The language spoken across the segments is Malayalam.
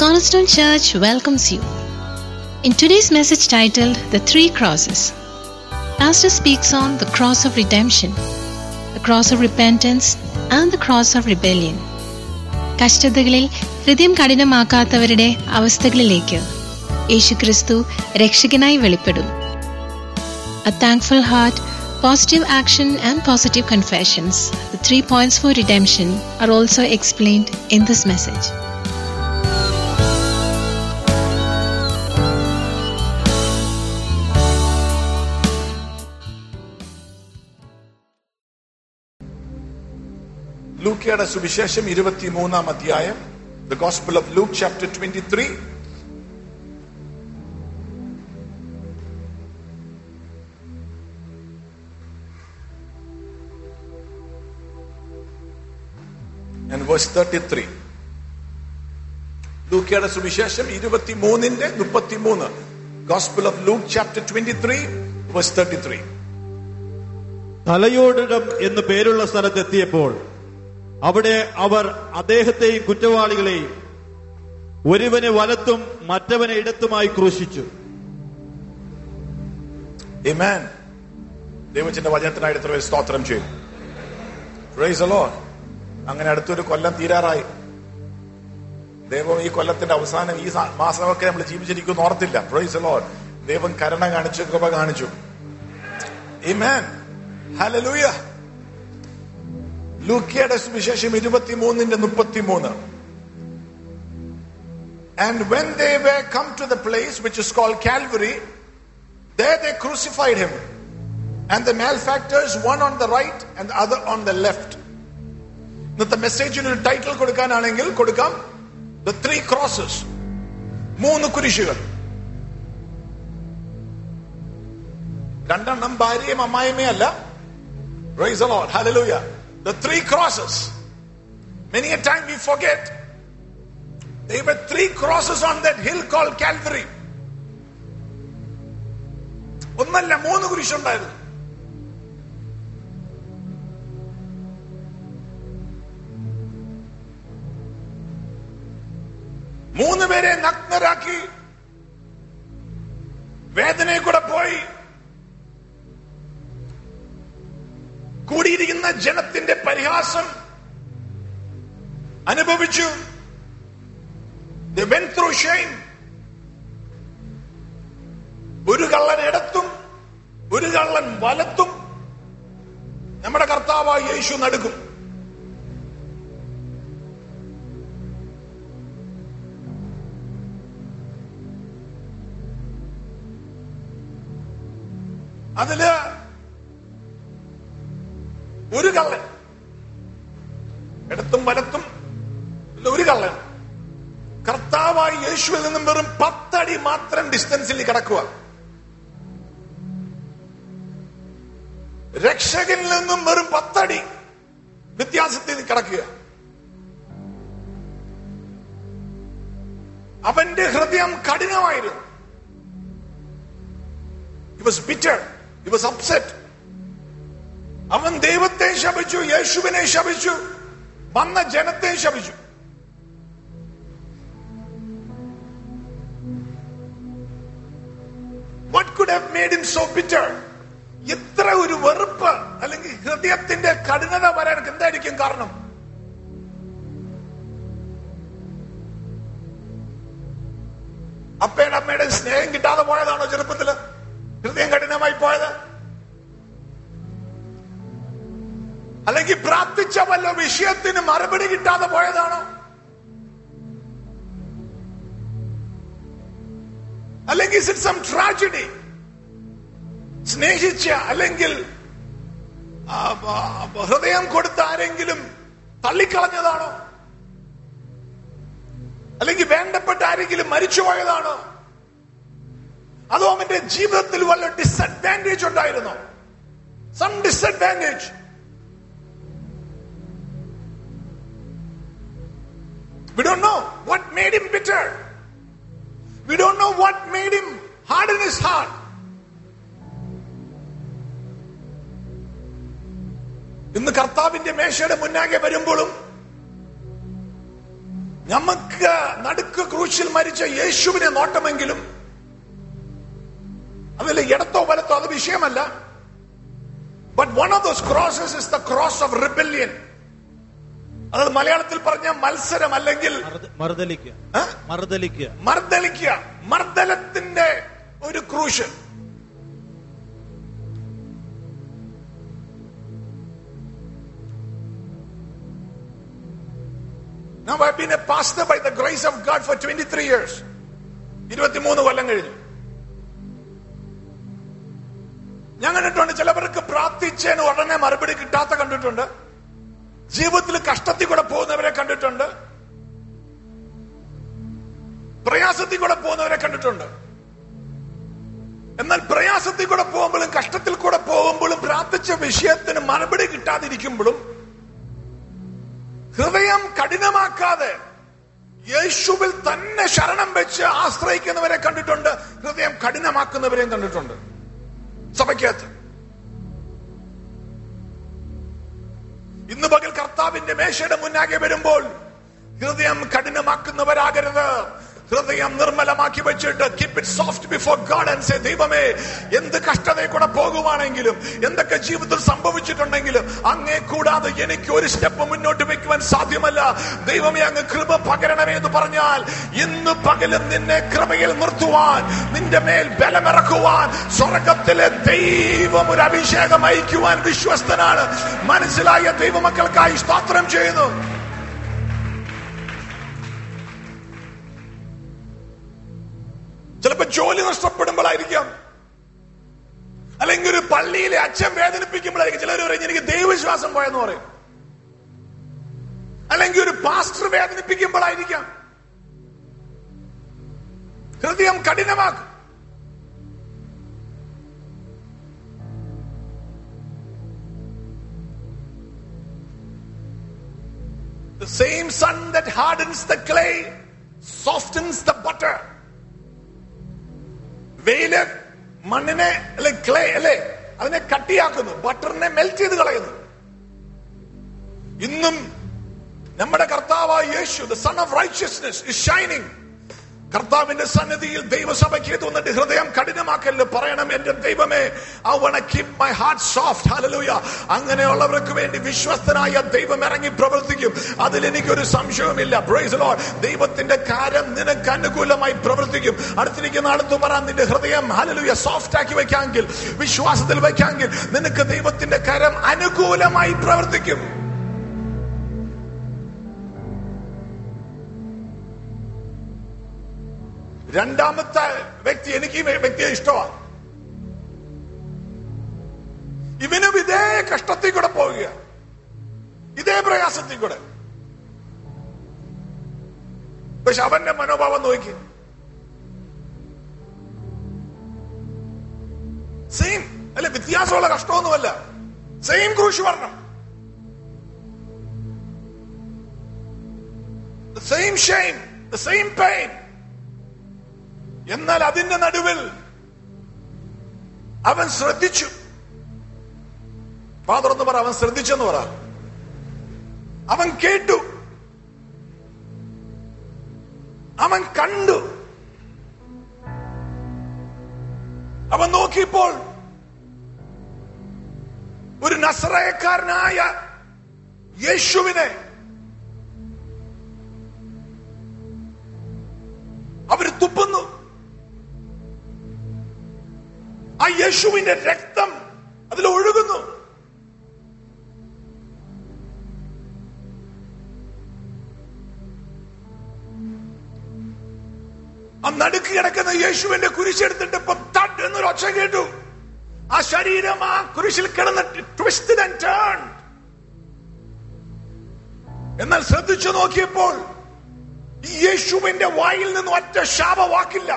Cornerstone Church welcomes you. In today's message titled The Three Crosses, Pastor speaks on the cross of redemption, the cross of repentance, and the cross of rebellion. കഷ്ടതകളിൽ ഹൃദയം കഠിനമാക്കാത്തവരുടെ അവസ്ഥകളിലേക്ക് യേശുക്രിസ്തു രക്ഷകനായി വെളിപ്പെടും A thankful heart, positive action, and positive confessions, the three points for redemption, are also explained in this message. ലൂക്കയുടെ സുവിശേഷം ഇരുപത്തിമൂന്നാം അധ്യായം the gospel of Luke chapter twenty three and verse 33 ലൂക്കയുടെ സുവിശേഷം ഇരുപത്തിമൂന്നിന്റെ മുപ്പത്തിമൂന്ന് gospel of Luke chapter twenty three verse thirty three തലയോടിടം എന്ന് പേരുള്ള സ്ഥലത്തെത്തിയപ്പോൾ അവിടെ അവർ അദ്ദേഹത്തെയും കുറ്റവാളികളെയും ഒരുവനെ വലത്തും മറ്റവനെ ഇടത്തുമായി ക്രൂശിച്ചു Amen. ദൈവത്തിന്റെ വചനത്തിനായിട്ട് എത്ര പേര് സ്തോത്രം ചെയ്യും Praise the Lord. അങ്ങനെ അടുത്തൊരു കൊല്ലം തീരാറായി ദൈവം ഈ കൊല്ലത്തിന്റെ അവസാനം ഈ സ- മാസമൊക്കെ നമ്മൾ ജീവിച്ചിരിക്കുന്നു ഓർത്തില്ല പ്രൈസ് ലോഡ് ദൈവം കരുണ കാണിച്ചു കൃപ കാണിച്ചു Amen. Hallelujah. ലൂക്കയുടെ സുവിശേഷം ഇരുപത്തിമൂന്നിന്റെ മുപ്പത്തിമൂന്ന് And when they were come to the place which is called Calvary, there they crucified him, and the malefactors, one on the right and the other on the left. ഇന്നത്തെ മെസ്സേജിന് ഒരു ടൈറ്റിൽ കൊടുക്കാനാണെങ്കിൽ കൊടുക്കാം ദ ത്രീ ക്രോസസ് മൂന്ന് കുരിശുകൾ രണ്ടെണ്ണം ഭാര്യയും അമ്മായിമയും അല്ല Praise the Lord. Hallelujah. The three crosses. Many a time we forget. There were three crosses on that hill called Calvary. ഒന്നല്ല മൂന്ന് കുരിശുണ്ടായിരുന്നു മൂന്ന് പേരെ നഗ്നരാക്കി വേദനയെ കൂടെ പോയി കൂടിയിരിക്കുന്ന ജനത്തിന്റെ പരിഹാസം അനുഭവിച്ചു They went through shame. ഒരു കള്ളൻ ഇടത്തും ഒരു കള്ളൻ വലത്തും നമ്മുടെ കർത്താവായ യേശു നടുക്കും അതില് ഒരു കള്ളൻ ഇടത്തും വലത്തും ഇല്ല, ഒരു കള്ളൻ കർത്താവായ യേശുവിൽ നിന്നും വെറും പത്തടി മാത്രം ഡിസ്റ്റൻസിൽ കിടക്കുക രക്ഷകനിൽ നിന്നും വെറും പത്തടി വ്യത്യാസത്തിൽ കിടക്കുക അവന്റെ ഹൃദയം കഠിനമായിരുന്നു He was bitter. He was upset. അവൻ ദൈവത്തെ ശപിച്ചു യേശുവിനെ ശപിച്ചു വന്ന ജനത്തെ ശപിച്ചു What could have made him so bitter? ഇത്ര ഒരു വെറുപ്പ് അല്ലെങ്കിൽ ഹൃദയത്തിന്റെ കഠിനത വരാൻ എന്തായിരിക്കും കാരണം അപ്പയുടെ അമ്മയുടെ സ്നേഹം കിട്ടാതെ പോയതാണോ ചെറുപ്പത്തില് ഹൃദയം കഠിനമായി പോയത് അല്ലെങ്കിൽ പ്രാർത്ഥിച്ച വല്ല വിഷയത്തിന് മറുപടി കിട്ടാതെ പോയതാണോ അല്ലെങ്കിൽ ഇറ്റ് സം ട്രാജഡി സ്നേഹിച്ച അല്ലെങ്കിൽ ആ, ആ, ഹൃദയം കൊടുത്ത ആരെങ്കിലും തള്ളിക്കളഞ്ഞതാണോ അല്ലെങ്കിൽ വേണ്ടപ്പെട്ട ആരെങ്കിലും മരിച്ചുപോയതാണോ അതോ അവന്റെ ജീവിതത്തിൽ വല്ല ഡിസഡ്വാൻറ്റേജ് ഉണ്ടായിരുന്നോ some disadvantage We don't know what made him bitter. We don't know what made him harden his heart. ഇന്ന് കർത്താവിന്റെ മേശയുടെ മുന്നാകെ വരുമ്പോഴും നമുക്ക് നടുക്ക് ക്രൂശിൽ മരിച്ച യേശുവിനെ നോട്ടമെങ്കിലും അതിൽ ഇടത്തോ വലത്തോ അത് വിഷയമല്ല but one of those crosses is the cross of rebellion അത് മലയാളത്തിൽ പറഞ്ഞ മത്സരം അല്ലെങ്കിൽ മറുത- മറുതലിക്കുക ആ? മറുതലിക്കുക മർദ്ദലിക്കുക മർദ്ദലത്തിന്റെ ഒരു ക്രൂശ് Now I've been a pastor by the grace of God for 23 years. ഇരുപത്തിമൂന്ന് കൊല്ലം കഴിഞ്ഞു ഞാൻ കണ്ടിട്ടുണ്ട് ചിലവർക്ക് പ്രാർത്ഥിച്ചതിന് ഉടനെ മറുപടി കിട്ടാത്ത കണ്ടിട്ടുണ്ട് ജീവിതത്തിൽ കഷ്ടത്തിൽ കൂടെ പോകുന്നവരെ കണ്ടിട്ടുണ്ട് പ്രയാസത്തിൽ കൂടെ പോകുന്നവരെ കണ്ടിട്ടുണ്ട് എന്നാൽ പ്രയാസത്തിൽ കൂടെ പോകുമ്പോഴും കഷ്ടത്തിൽ കൂടെ പോകുമ്പോഴും പ്രാർത്ഥിച്ച വിഷയത്തിന് മറുപടി കിട്ടാതിരിക്കുമ്പോഴും ഹൃദയം കഠിനമാക്കാതെ യേശുവിൽ തന്നെ ശരണം വെച്ച് ആശ്രയിക്കുന്നവരെ കണ്ടിട്ടുണ്ട് ഹൃദയം കഠിനമാക്കുന്നവരെയും കണ്ടിട്ടുണ്ട് സഭയ്ക്കകത്ത് ഇന്ന് പകൽ കർത്താവിന്റെ മേശയുടെ മുന്നാകെ വരുമ്പോൾ ഹൃദയം കഠിനമാക്കുന്നവരാകരുത് ഹൃദയം നിർമ്മലമാക്കി വെച്ചിട്ട് keep it soft before God and say ദൈവമേ എന്ത് കഷ്ടതയിൽ കൂടെ പോകുവാണെങ്കിലും എന്തൊക്കെ ജീവിതത്തിൽ സംഭവിച്ചിട്ടുണ്ടെങ്കിലും അങ്ങേ കൂടാതെ എനിക്ക് ഒരു സ്റ്റെപ്പ് മുന്നോട്ട് വെക്കുവാൻ സാധ്യമല്ല ദൈവമേ അങ്ങ് കൃപ പകരണമേ എന്ന് പറഞ്ഞാൽ ഇന്ന് പകലും നിന്നെ കൃപയിൽ നിർത്തുവാൻ നിന്റെ മേൽ ബലമിറക്കുവാൻ സ്വർഗത്തിലെ ദൈവം ഒരു അഭിഷേകം അയക്കുവാൻ വിശ്വസ്തനാണ് മനസ്സിലായ ദൈവമക്കൾക്കായി സ്തോത്രം ചെയ്യുന്നു ചിലപ്പോ ജോലി നഷ്ടപ്പെടുമ്പോഴായിരിക്കാം അല്ലെങ്കിൽ ഒരു പള്ളിയിലെ അച്ഛൻ വേദനിപ്പിക്കുമ്പോഴായിരിക്കും ചിലർ പറയും എനിക്ക് ദൈവവിശ്വാസം പോയെന്ന് പറയും അല്ലെങ്കിൽ ഒരു പാസ്റ്റർ വേദനിപ്പിക്കുമ്പോഴായിരിക്കാം ഹൃദയം കഠിനമാക്കും The same sun that hardens the clay softens the butter. വെയില് മണ്ണിനെ അല്ലെ ക്ലേ അല്ലെ അതിനെ കട്ടിയാക്കുന്നു ബട്ടറിനെ മെൽറ്റ് ചെയ്ത് കളയുന്നു ഇന്നും നമ്മുടെ കർത്താവായ യേശു the son of righteousness is shining കർത്താവിന്റെ സന്നിധിയിൽ ദൈവസഭയ്ക്ക് തോന്നിട്ട് ഹൃദയം കഠിനമാക്കല് പറയണം എന്റെ ദൈവമേ I wanna keep my heart soft hallelujah അങ്ങനെയുള്ളവർക്ക് വേണ്ടി വിശ്വസ്തനായ ദൈവം ഇറങ്ങി പ്രവർത്തിക്കും അതിൽ എനിക്കൊരു സംശയവുമില്ല പ്രൈസ് ലോർഡ് ദൈവത്തിന്റെ കാര്യം നിനക്ക് അനുകൂലമായി പ്രവർത്തിക്കും അടുത്തിരിക്കുന്ന അടുത്ത് പറ നിന്റെ ഹൃദയം ഹല്ലേലൂയ സോഫ്റ്റ് ആക്കി വെക്കാമെങ്കിൽ വിശ്വാസത്തിൽ വെക്കാമെങ്കിൽ നിനക്ക് ദൈവത്തിന്റെ കരം അനുകൂലമായി പ്രവർത്തിക്കും രണ്ടാമത്തെ വ്യക്തി എനിക്ക് ഈ വ്യക്തിയെ ഇഷ്ടമാണ് ഇവനും ഇതേ കഷ്ടത്തിൽ കൂടെ പോവുക ഇതേ പ്രയാസത്തിൽ കൂടെ പക്ഷെ അവന്റെ മനോഭാവം നോക്കി സെയിം അല്ലെ വ്യത്യാസമുള്ള കഷ്ടമൊന്നുമല്ല സെയിം ക്രൂശ് വർണ്ണം സെയിം ഷെയിം സെയിം പെയിൻ എന്നാൽ അതിന്റെ നടുവിൽ അവൻ ശ്രദ്ധിച്ചു ഫാദർ എന്ന് പറ അവൻ ശ്രദ്ധിച്ചെന്ന് പറ അവൻ കേട്ടു അവൻ കണ്ടു അവൻ നോക്കിയപ്പോൾ ഒരു നസ്രയക്കാരനായ യേശുവിനെ അവർ തുപ്പുന്നു ആ യേശുവിന്റെ രക്തം അതിൽ ഒഴുകുന്നു ആ നടുക്ക് കിടക്കുന്ന യേശുവിന്റെ കുരിശെടുത്തിട്ട് ഇപ്പം തട്ട് എന്നൊരു ഒച്ച കേട്ടു ആ ശരീരം ആ കുരിശിൽ കിടന്ന് ട്വിസ്റ്റഡ് ആൻഡ് ടേൺ എന്നാൽ ശ്രദ്ധിച്ചു നോക്കിയപ്പോൾ ഈ യേശുവിന്റെ വായിൽ നിന്ന് ഒറ്റ ശാപവാക്കില്ല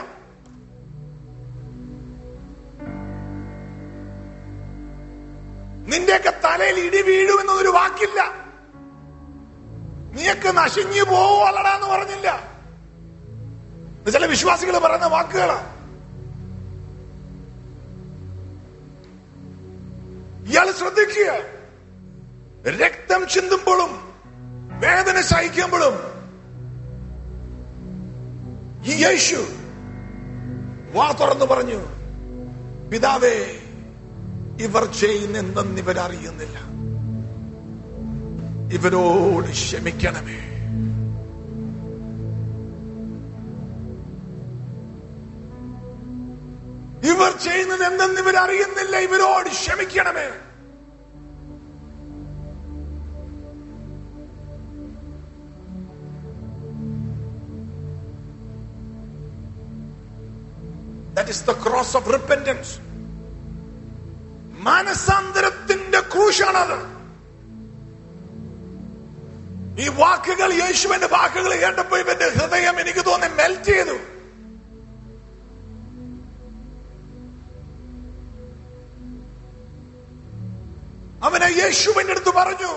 നിന്റെയൊക്കെ തലയിൽ ഇടി വീഴുമെന്നൊരു വാക്കില്ല നീയൊക്കെ നശിഞ്ഞു പോവല്ലടാന്ന് പറഞ്ഞില്ല ഇത് ചില വിശ്വാസികൾ പറയുന്ന വാക്കുകളാ ഇയാൾ ശ്രദ്ധിക്കുക രക്തം ചിന്തുമ്പോഴും വേദന സഹിക്കുമ്പോഴും ഈ യേശു വാ തുറന്നു പറഞ്ഞു പിതാവേ ഇവർ ചെയ്യുന്ന എന്തെന്ന് ഇവരറിയുന്നില്ല ഇവരോട് ക്ഷമിക്കണമേ ഇവർ ചെയ്യുന്നത് എന്തെന്ന് ഇവരറിയുന്നില്ല ഇവരോട് ക്ഷമിക്കണമേ That is the cross of repentance. മാനസാന്തരത്തിന്റെ ക്രൂശാണത് ഈ വാക്കുകൾ യേശുവിന്റെ വാക്കുകൾ കേട്ടപ്പോ ഇവന്റെ ഹൃദയം എനിക്ക് തോന്നി മെൽറ്റ് ചെയ്തു അവനെ യേശുവിന്റെ അടുത്ത് പറഞ്ഞു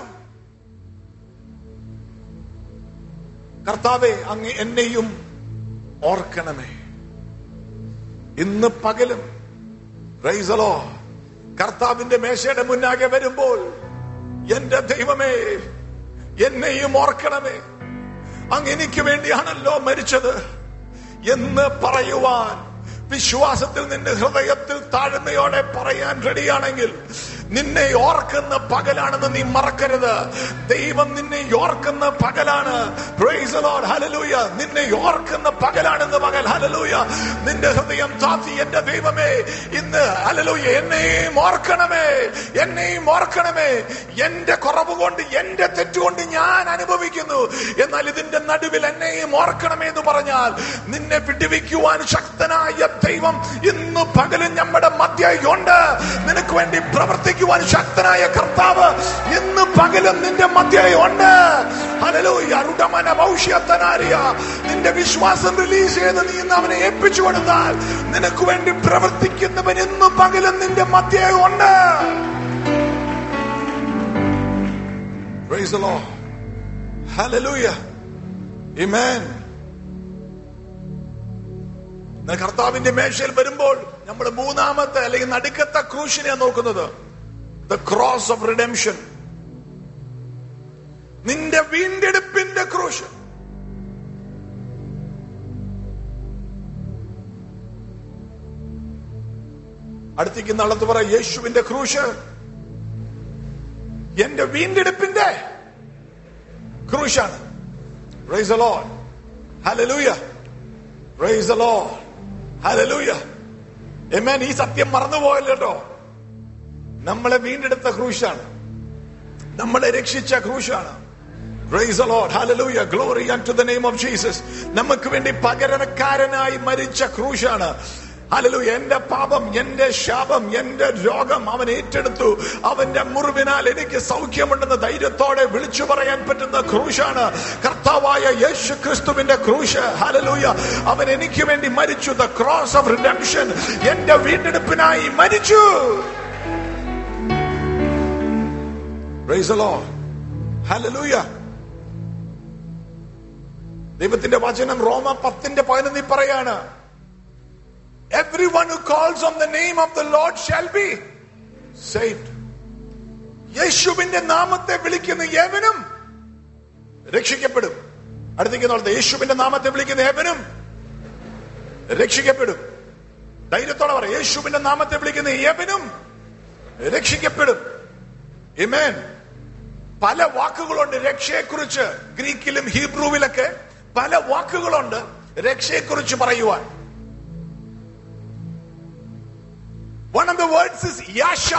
കർത്താവെ അങ്ങ് എന്നെയും ഓർക്കണമേ ഇന്ന് പകലും റൈസലോ കർത്താവിന്റെ മേശയുടെ മുന്നാകെ വരുമ്പോൾ എന്റെ ദൈവമേ എന്നെയും ഓർക്കണമേ അങ്ങ് എനിക്ക് വേണ്ടിയാണല്ലോ മരിച്ചത് എന്ന് പറയുവാൻ വിശ്വാസത്തിൽ നിന്റെ ഹൃദയത്തിൽ താഴ്മയോടെ പറയാൻ റെഡിയാണെങ്കിൽ നിന്നെ ഓർക്കുന്ന പകലാണെന്ന് നീ മറക്കരുത് ദൈവം നിന്നെ ഓർക്കുന്ന പകലാണ് Praise the Lord. Hallelujah. നിന്നെ ഓർക്കുന്ന പകലാണെന്ന് പകൽ ഹലലൂയ നിന്റെ ഹൃദയം താത്തി എന്റെ ദൈവമേ ഇന്ന് ഹലലൂയ എന്നെയും ഓർക്കണമേ എന്നെയും ഓർക്കണമേ എന്റെ കുറവ് കൊണ്ട് എന്റെ തെറ്റുകൊണ്ട് ഞാൻ അനുഭവിക്കുന്നു എന്നാൽ ഇതിന്റെ നടുവിൽ എന്നെയും ഓർക്കണമേ എന്ന് പറഞ്ഞാൽ നിന്നെ വിടുവിക്കുവാൻ ശക്തനായ ദൈവം ഇന്ന് പകലും നമ്മുടെ മധ്യയുണ്ട് നിനക്ക് വേണ്ടി പ്രവർത്തിക്കുവാൻ ശക്തനായ കർത്താവ് ഇന്ന് പകലും നിന്റെ മധ്യയുണ്ട് ഹല്ലേലൂയ അരുടമന ഭൗഷ്യത്തനാരിയ നിന്റെ വിശ്വാസം റിലീസ് ചെയ്ത് നീ ഇന്ന് അവനെ ഏൽപ്പിച്ചു കൊടുത്താൽ നിനക്ക് വേണ്ടി പ്രവർത്തിക്കുന്നവൻ ഇന്ന് പകലും നിന്റെ മധ്യയുണ്ട് Praise the Lord. Hallelujah. Amen. എന്നാൽ കർത്താവിന്റെ മേശയിൽ വരുമ്പോൾ നമ്മൾ മൂന്നാമത്തെ അല്ലെങ്കിൽ നടുക്കത്തെ ക്രൂശിനെ നോക്കുന്നത് ദ ക്രോസ് ഓഫ് റിഡംഷൻ നിന്റെ വീണ്ടെടുപ്പിന്റെ ക്രൂശ് അടുത്തേക്ക് നള്ളത്ത് പറ യേശുവിന്റെ ക്രൂശ് എന്റെ വീണ്ടെടുപ്പിന്റെ ക്രൂശാണ് Praise the Lord. Hallelujah. Praise the Lord. Hallelujah. Amen. ഈ സത്യം മറന്നുപോയല്ലോ കേട്ടോ നമ്മളെ വീണ്ടെടുത്ത ക്രൂശാണ് നമ്മളെ രക്ഷിച്ച ക്രൂശാണ് Praise the Lord. Hallelujah. Glory unto the name of Jesus. നമുക്ക് വേണ്ടി പകരക്കാരനായി മരിച്ച ക്രൂശാണ് ഹലലൂയ എന്റെ പാപം എന്റെ ശാപം എന്റെ രോഗം അവൻ ഏറ്റെടുത്തു അവന്റെ മുറിവിനാൽ എനിക്ക് സൗഖ്യമുണ്ടെന്ന് ധൈര്യത്തോടെ വിളിച്ചു പറയാൻ പറ്റുന്ന ക്രൂശാണ് കർത്താവായ യേശു ക്രിസ്തുവിന്റെ ക്രൂശ് ഹലലൂയ അവൻ എനിക്ക് വേണ്ടി മരിച്ചു ദ ക്രോസ് ഓഫ് റിഡംഷൻ എന്റെ വീണ്ടെടുപ്പിനായി മരിച്ചു Praise the Lord. Hallelujah. ദൈവത്തിന്റെ വചനം റോമ പത്തിന്റെ പതിനൊന്നിൽ പറയാണ് Everyone who calls on the name of the Lord shall be saved. യേശുവിന്റെ നാമത്തെ വിളിക്കുന്ന ഏവനും രക്ഷിക്കപ്പെടും അടുത്തേക്ക് നോളത്തെ യേശുവിന്റെ നാമത്തെ വിളിക്കുന്ന ഏവനും രക്ഷിക്കപ്പെടും ധൈര്യത്തോടെ പറ യേശുവിന്റെ നാമത്തെ വിളിക്കുന്ന ഏവനും രക്ഷിക്കപ്പെടും ഇമേൻ പല വാക്കുകളുണ്ട് രക്ഷയെക്കുറിച്ച് ഗ്രീക്കിലും ഹീബ്രുവിലൊക്കെ പല വാക്കുകളുണ്ട് രക്ഷയെക്കുറിച്ച് പറയുവാൻ One of the words is Yasha.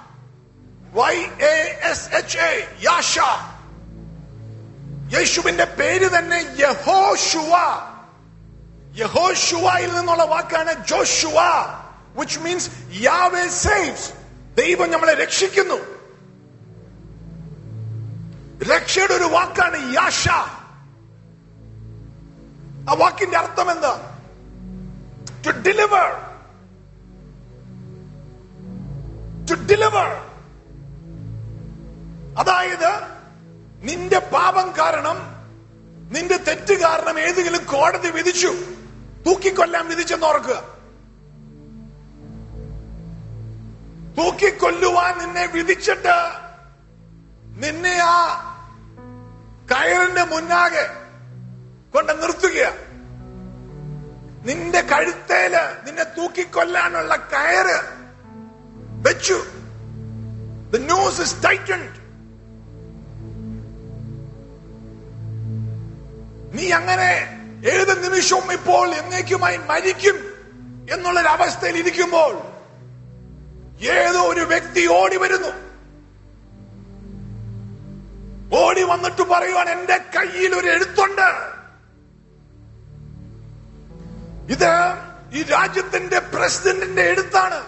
Y-A-S-H-A. Yasha. യേശുവിന്റെ പേര് തന്നെ യഹോഷുവ യഹോഷുവയിൽ നിന്നുള്ള വാക്കാണ് Joshua which means Yahweh saves ദൈവം നമ്മളെ രക്ഷിക്കുന്നു രക്ഷയുടെ ഒരു വാക്കാണ് യാഷ ആ വാക്കിന്റെ അർത്ഥം എന്താ ടു ഡിലിവർ ടു ഡിലിവർ അതായത് നിന്റെ പാപം കാരണം നിന്റെ തെറ്റ് കാരണം ഏതെങ്കിലും കോടതി വിധിച്ചു തൂക്കിക്കൊല്ലാൻ വിധിച്ചെന്ന് ഓർക്കുക തൂക്കിക്കൊല്ലുവാൻ നിന്നെ വിധിച്ചിട്ട് നിന്നെ ആ കയറിന്റെ മുന്നാകെ കൊണ്ട് നിർത്തുക നിന്റെ കഴുത്തേല് നിന്നെ തൂക്കിക്കൊല്ലാനുള്ള കയറ് വെച്ചു The nose is tightened. നീ അങ്ങനെ ഏത് നിമിഷവും ഇപ്പോൾ എന്നേക്കുമായി മരിക്കും എന്നുള്ളൊരവസ്ഥയിൽ ഇരിക്കുമ്പോൾ ഏതോ ഒരു വ്യക്തി ഓടി വരുന്നു ഓടി വന്നിട്ട് പറയുവാൻ എന്റെ കയ്യിൽ ഒരു എഴുത്തുണ്ട് ഇത് ഈ രാജ്യത്തിന്റെ പ്രസിഡന്റിന്റെ എഴുത്താണ്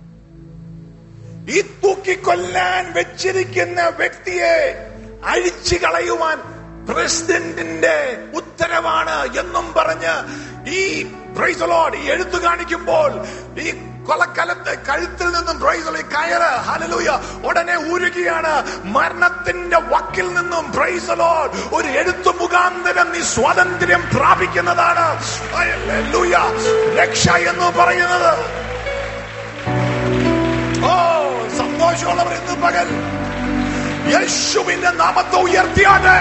ഈ തൂക്കിക്കൊല്ലാൻ വെച്ചിരിക്കുന്ന വ്യക്തിയെ അഴിച്ചു കളയുവാൻ പ്രസിഡന്റിന്റെ ഉത്തരവാണ് എന്നും പറഞ്ഞ് ഈ പ്രൈസ് ലോഡ് ഈ എഴുത്ത് കാണിക്കുമ്പോൾ ഈ കൊലക്കലത്തെ കഴുത്തിൽ നിന്നും പ്രൈസ് ഈ കയറ് ഹലലൂയ ഉടനെ ഊരുകയാണ് മരണത്തിന്റെ വക്കിൽ നിന്നും പ്രൈസ് ലോഡ് ഒരു എഴുത്ത് മുഖാന്തരം നീ സ്വാതന്ത്ര്യം പ്രാപിക്കുന്നതാണ് ഹല്ലേലൂയ. രക്ഷ എന്ന് പറയുന്നത് ഓ സന്തോഷമുള്ളവർ ഇന്ന് പകൽ യേശുവിന്റെ നാമത്തെ ഉയർത്തിയാണ്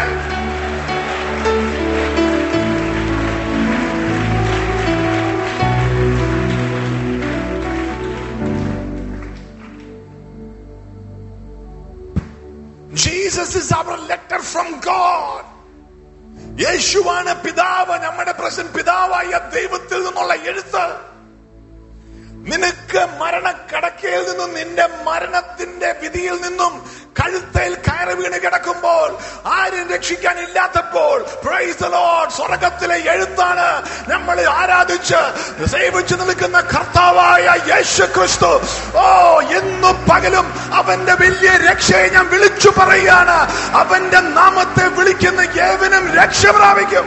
Jesus is our letter from God യേശുവാണ് പിതാവ് നമ്മുടെ പ്രസന്റ് പിതാവായ ദൈവത്തിൽ നിന്നുള്ള എഴുത്ത് നിനക്ക് മരണക്കടക്കയിൽ നിന്നും നിന്റെ മരണത്തിന്റെ വിധിയിൽ നിന്നും കഴുത്തയിൽ കയറി വീണ് കിടക്കുമ്പോൾ ആരും രക്ഷിക്കാനില്ലാത്തപ്പോൾ പ്രൈസ് the Lord, സ്വർഗത്തിലെ എഴുത്താണ് നമ്മൾ ആരാധിച്ച് സേവിച്ചു നിൽക്കുന്ന കർത്താവായ യേശു ക്രിസ്തു ഓ എന്നും പകലും അവന്റെ വലിയ രക്ഷയെ ഞാൻ വിളിച്ചു പറയുകയാണ് അവന്റെ നാമത്തെ വിളിക്കുന്ന ഏവനും രക്ഷ പ്രാപിക്കും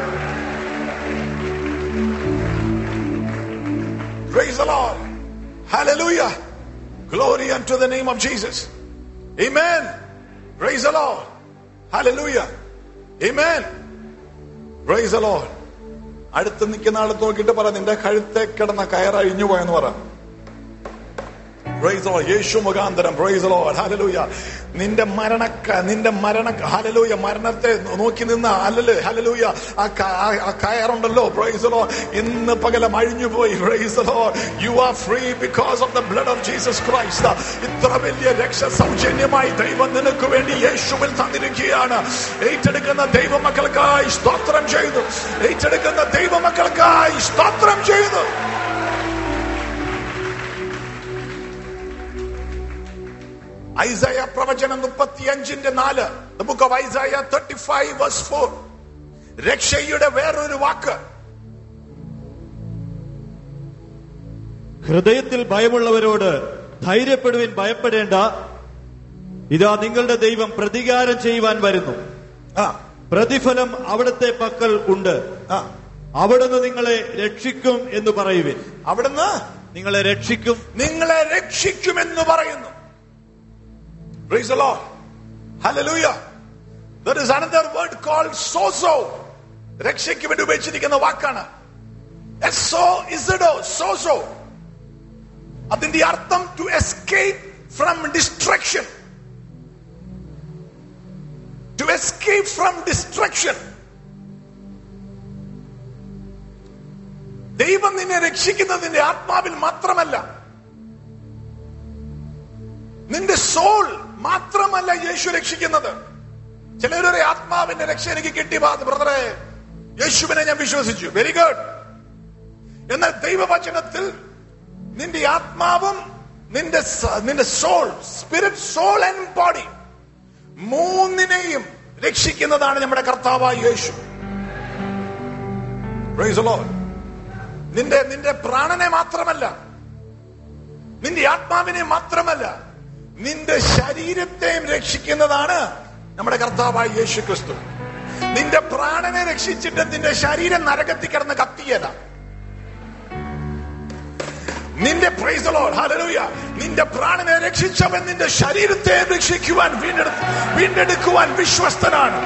Praise the Lord. Hallelujah. Glory unto the name of Jesus. Amen. Praise the Lord. Hallelujah. Amen. Praise the Lord. അടുത്ത് നിൽക്കുന്ന ആളെ നോക്കിയിട്ട് പറ നിന്റെ കഴുത്തെ കിടന്ന കയർ അഴിഞ്ഞു പോയെന്ന് പറ Praise the Lord. യേശു മുഖാന്തരം പ്രൈസ് the Lord. Hallelujah. നിന്റെ മരണക്ക നിന്റെ മരണ ഹലലൂയ മരണത്തെ നോക്കി നിന്ന അല്ലല് ഹലലൂയ ആ ക- ആ- ആ കയറുണ്ടല്ലോ പ്രൈസ് Lord. ഇന്ന് പകലം അഴിഞ്ഞു പോയി praise you are free because of the blood of Jesus Christ ഇത്ര വലിയ രക്ഷ സൗജന്യമായി ദൈവം നിനക്ക് വേണ്ടി യേശുവിൽ തന്നിരിക്കുകയാണ് ഏറ്റെടുക്കുന്ന ദൈവമക്കൾക്കായി സ്തോത്രം ചെയ്തു ഏറ്റെടുക്കുന്ന ദൈവമക്കൾക്കായി സ്തോത്രം ചെയ്തു ഐസയ പ്രവചനം മുപ്പത്തിയഞ്ചിന്റെ നാല് The book of Isaiah 35 verse 4 രക്ഷയുടെ വേറൊരു വാക്ക് ഹൃദയത്തിൽ ഭയമുള്ളവരോട് ധൈര്യപ്പെടുവിൻ ഭയപ്പെടേണ്ട ഇതാ നിങ്ങളുടെ ദൈവം പ്രതികാരം ചെയ്യുവാൻ വരുന്നു ആ പ്രതിഫലം അവിടുത്തെ പക്കൽ ഉണ്ട് ആ അവിടുന്ന് നിങ്ങളെ രക്ഷിക്കും എന്ന് പറയുവിൻ അവിടുന്ന് നിങ്ങളെ രക്ഷിക്കും നിങ്ങളെ രക്ഷിക്കുമെന്ന് പറയുന്നു Praise the Lord. Hallelujah. There is another word called sozo. രക്ഷയ്ക്ക് വേണ്ടി ഉപയോഗിച്ചിരിക്കുന്ന വാക്കാണ് എസോ ഇസഡോ സോസോ അതിന്റെ അർത്ഥം to escape from destruction to escape from destruction ദൈവം നിന്നെ രക്ഷിക്കുന്നതിന്റെ ആത്മാവിൽ മാത്രമല്ല നിന്റെ സോൾ മാത്രമല്ല യേശു രക്ഷിക്കുന്നത് ചിലരൊരു ആത്മാവിന്റെ രക്ഷ എനിക്ക് കിട്ടി ബ്രദറെ യേശുവിനെ ഞാൻ വിശ്വസിച്ചു വെരി ഗുഡ് എന്നാൽ ദൈവവചനത്തിൽ നിന്റെ ആത്മാവും നിന്റെ സ- നിന്റെ soul spirit soul and body മൂന്നിനെയും രക്ഷിക്കുന്നതാണ് നമ്മുടെ കർത്താവായ യേശു Praise the Lord. നിന്റെ നിന്റെ പ്രാണനെ മാത്രമല്ല നിന്റെ ആത്മാവിനെ മാത്രമല്ല നിന്റെ ശരീരത്തെയും രക്ഷിക്കുന്നതാണ് നമ്മുടെ കർത്താവായ യേശു ക്രിസ്തു നിന്റെ പ്രാണനെ രക്ഷിച്ചിട്ട് നിന്റെ ശരീരം നരകത്തിൽ കിടന്ന് കത്തിയല നിന്റെ പ്രൈസ് ലോഡ് ഹല്ലേലൂയ നിന്റെ പ്രാണനെ രക്ഷിച്ചവൻ നിന്റെ ശരീരത്തെ രക്ഷിക്കുവാൻ വീണ്ടെടുത്ത് വീണ്ടെടുക്കുവാൻ വിശ്വസ്തനാണ്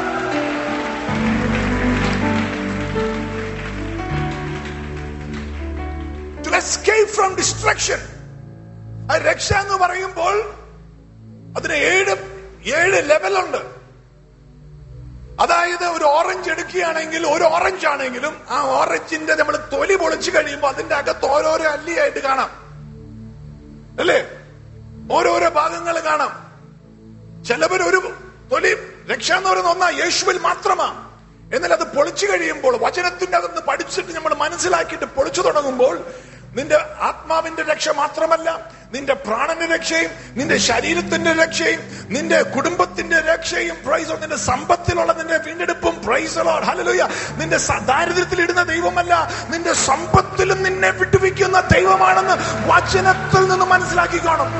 to escape from destruction ആ രക്ഷ എന്ന് പറയുമ്പോൾ അതിന് ഏഴ് ഏഴ് ലെവലുണ്ട് അതായത് ഒരു ഓറഞ്ച് എടുക്കുകയാണെങ്കിൽ ഒരു ഓറഞ്ച് ആണെങ്കിലും ആ ഓറഞ്ചിന്റെ നമ്മൾ തൊലി പൊളിച്ചു കഴിയുമ്പോൾ അതിന്റെ അകത്ത് ഓരോരോ അല്ലിയായിട്ട് കാണാം അല്ലേ ഓരോരോ ഭാഗങ്ങൾ കാണാം ചിലവർ ഒരു തൊലി രക്ഷ എന്ന് പറയുന്ന ഒന്നാ യേശുവിൽ മാത്രമാ എന്നാൽ അത് പൊളിച്ചു കഴിയുമ്പോൾ വചനത്തിന്റെ അകത്ത് പഠിച്ചിട്ട് നമ്മൾ മനസ്സിലാക്കിയിട്ട് പൊളിച്ചു തുടങ്ങുമ്പോൾ നിന്റെ ആത്മാവിന്റെ രക്ഷ മാത്രമല്ല നിന്റെ പ്രാണന്റെ രക്ഷയും നിന്റെ ശരീരത്തിന്റെ രക്ഷയും നിന്റെ കുടുംബത്തിന്റെ രക്ഷയും പ്രൈസ് നിന്റെ സമ്പത്തിലുള്ള നിന്റെ വീണ്ടെടുപ്പും പ്രൈസ് ഹലലുയ നിന്റെ സ- ദാരിദ്ര്യത്തിൽ ഇടുന്ന ദൈവമല്ല നിന്റെ സമ്പത്തിലും നിന്നെ വിട്ടുവയ്ക്കുന്ന ദൈവമാണെന്ന് വചനത്തിൽ നിന്ന് മനസ്സിലാക്കിക്കോണം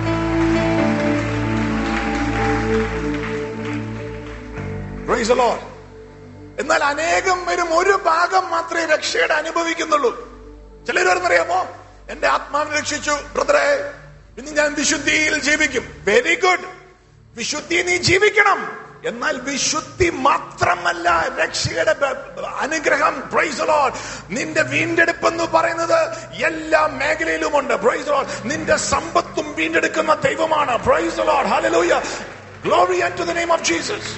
Praise the Lord. എന്നാൽ അനേകം പേരും ഒരു ഭാഗം മാത്രമേ രക്ഷയുടെ അനുഭവിക്കുന്നുള്ളൂ ചിലർ പറഞ്ഞറിയാമോ എന്റെ ആത്മാവിനെ രക്ഷിച്ചു ബ്രദറെ ഇനി ഞാൻ വിശുദ്ധിയിൽ ജീവിക്കും വെരി ഗുഡ് വിശുദ്ധി നീ ജീവിക്കണം എന്നാൽ വിശുദ്ധി മാത്രമല്ല രക്ഷയുടെ ബ- ബ- അനുഗ്രഹം പ്രൈസ് ലോഡ് നിന്റെ വീണ്ടെടുപ്പ് എന്ന് പറയുന്നത് എല്ലാ മേഖലയിലുമുണ്ട് പ്രൈസ് ലോഡ് നിന്റെ സമ്പത്തും വീണ്ടെടുക്കുന്ന ദൈവമാണ് praise Lord hallelujah glory to the name of Jesus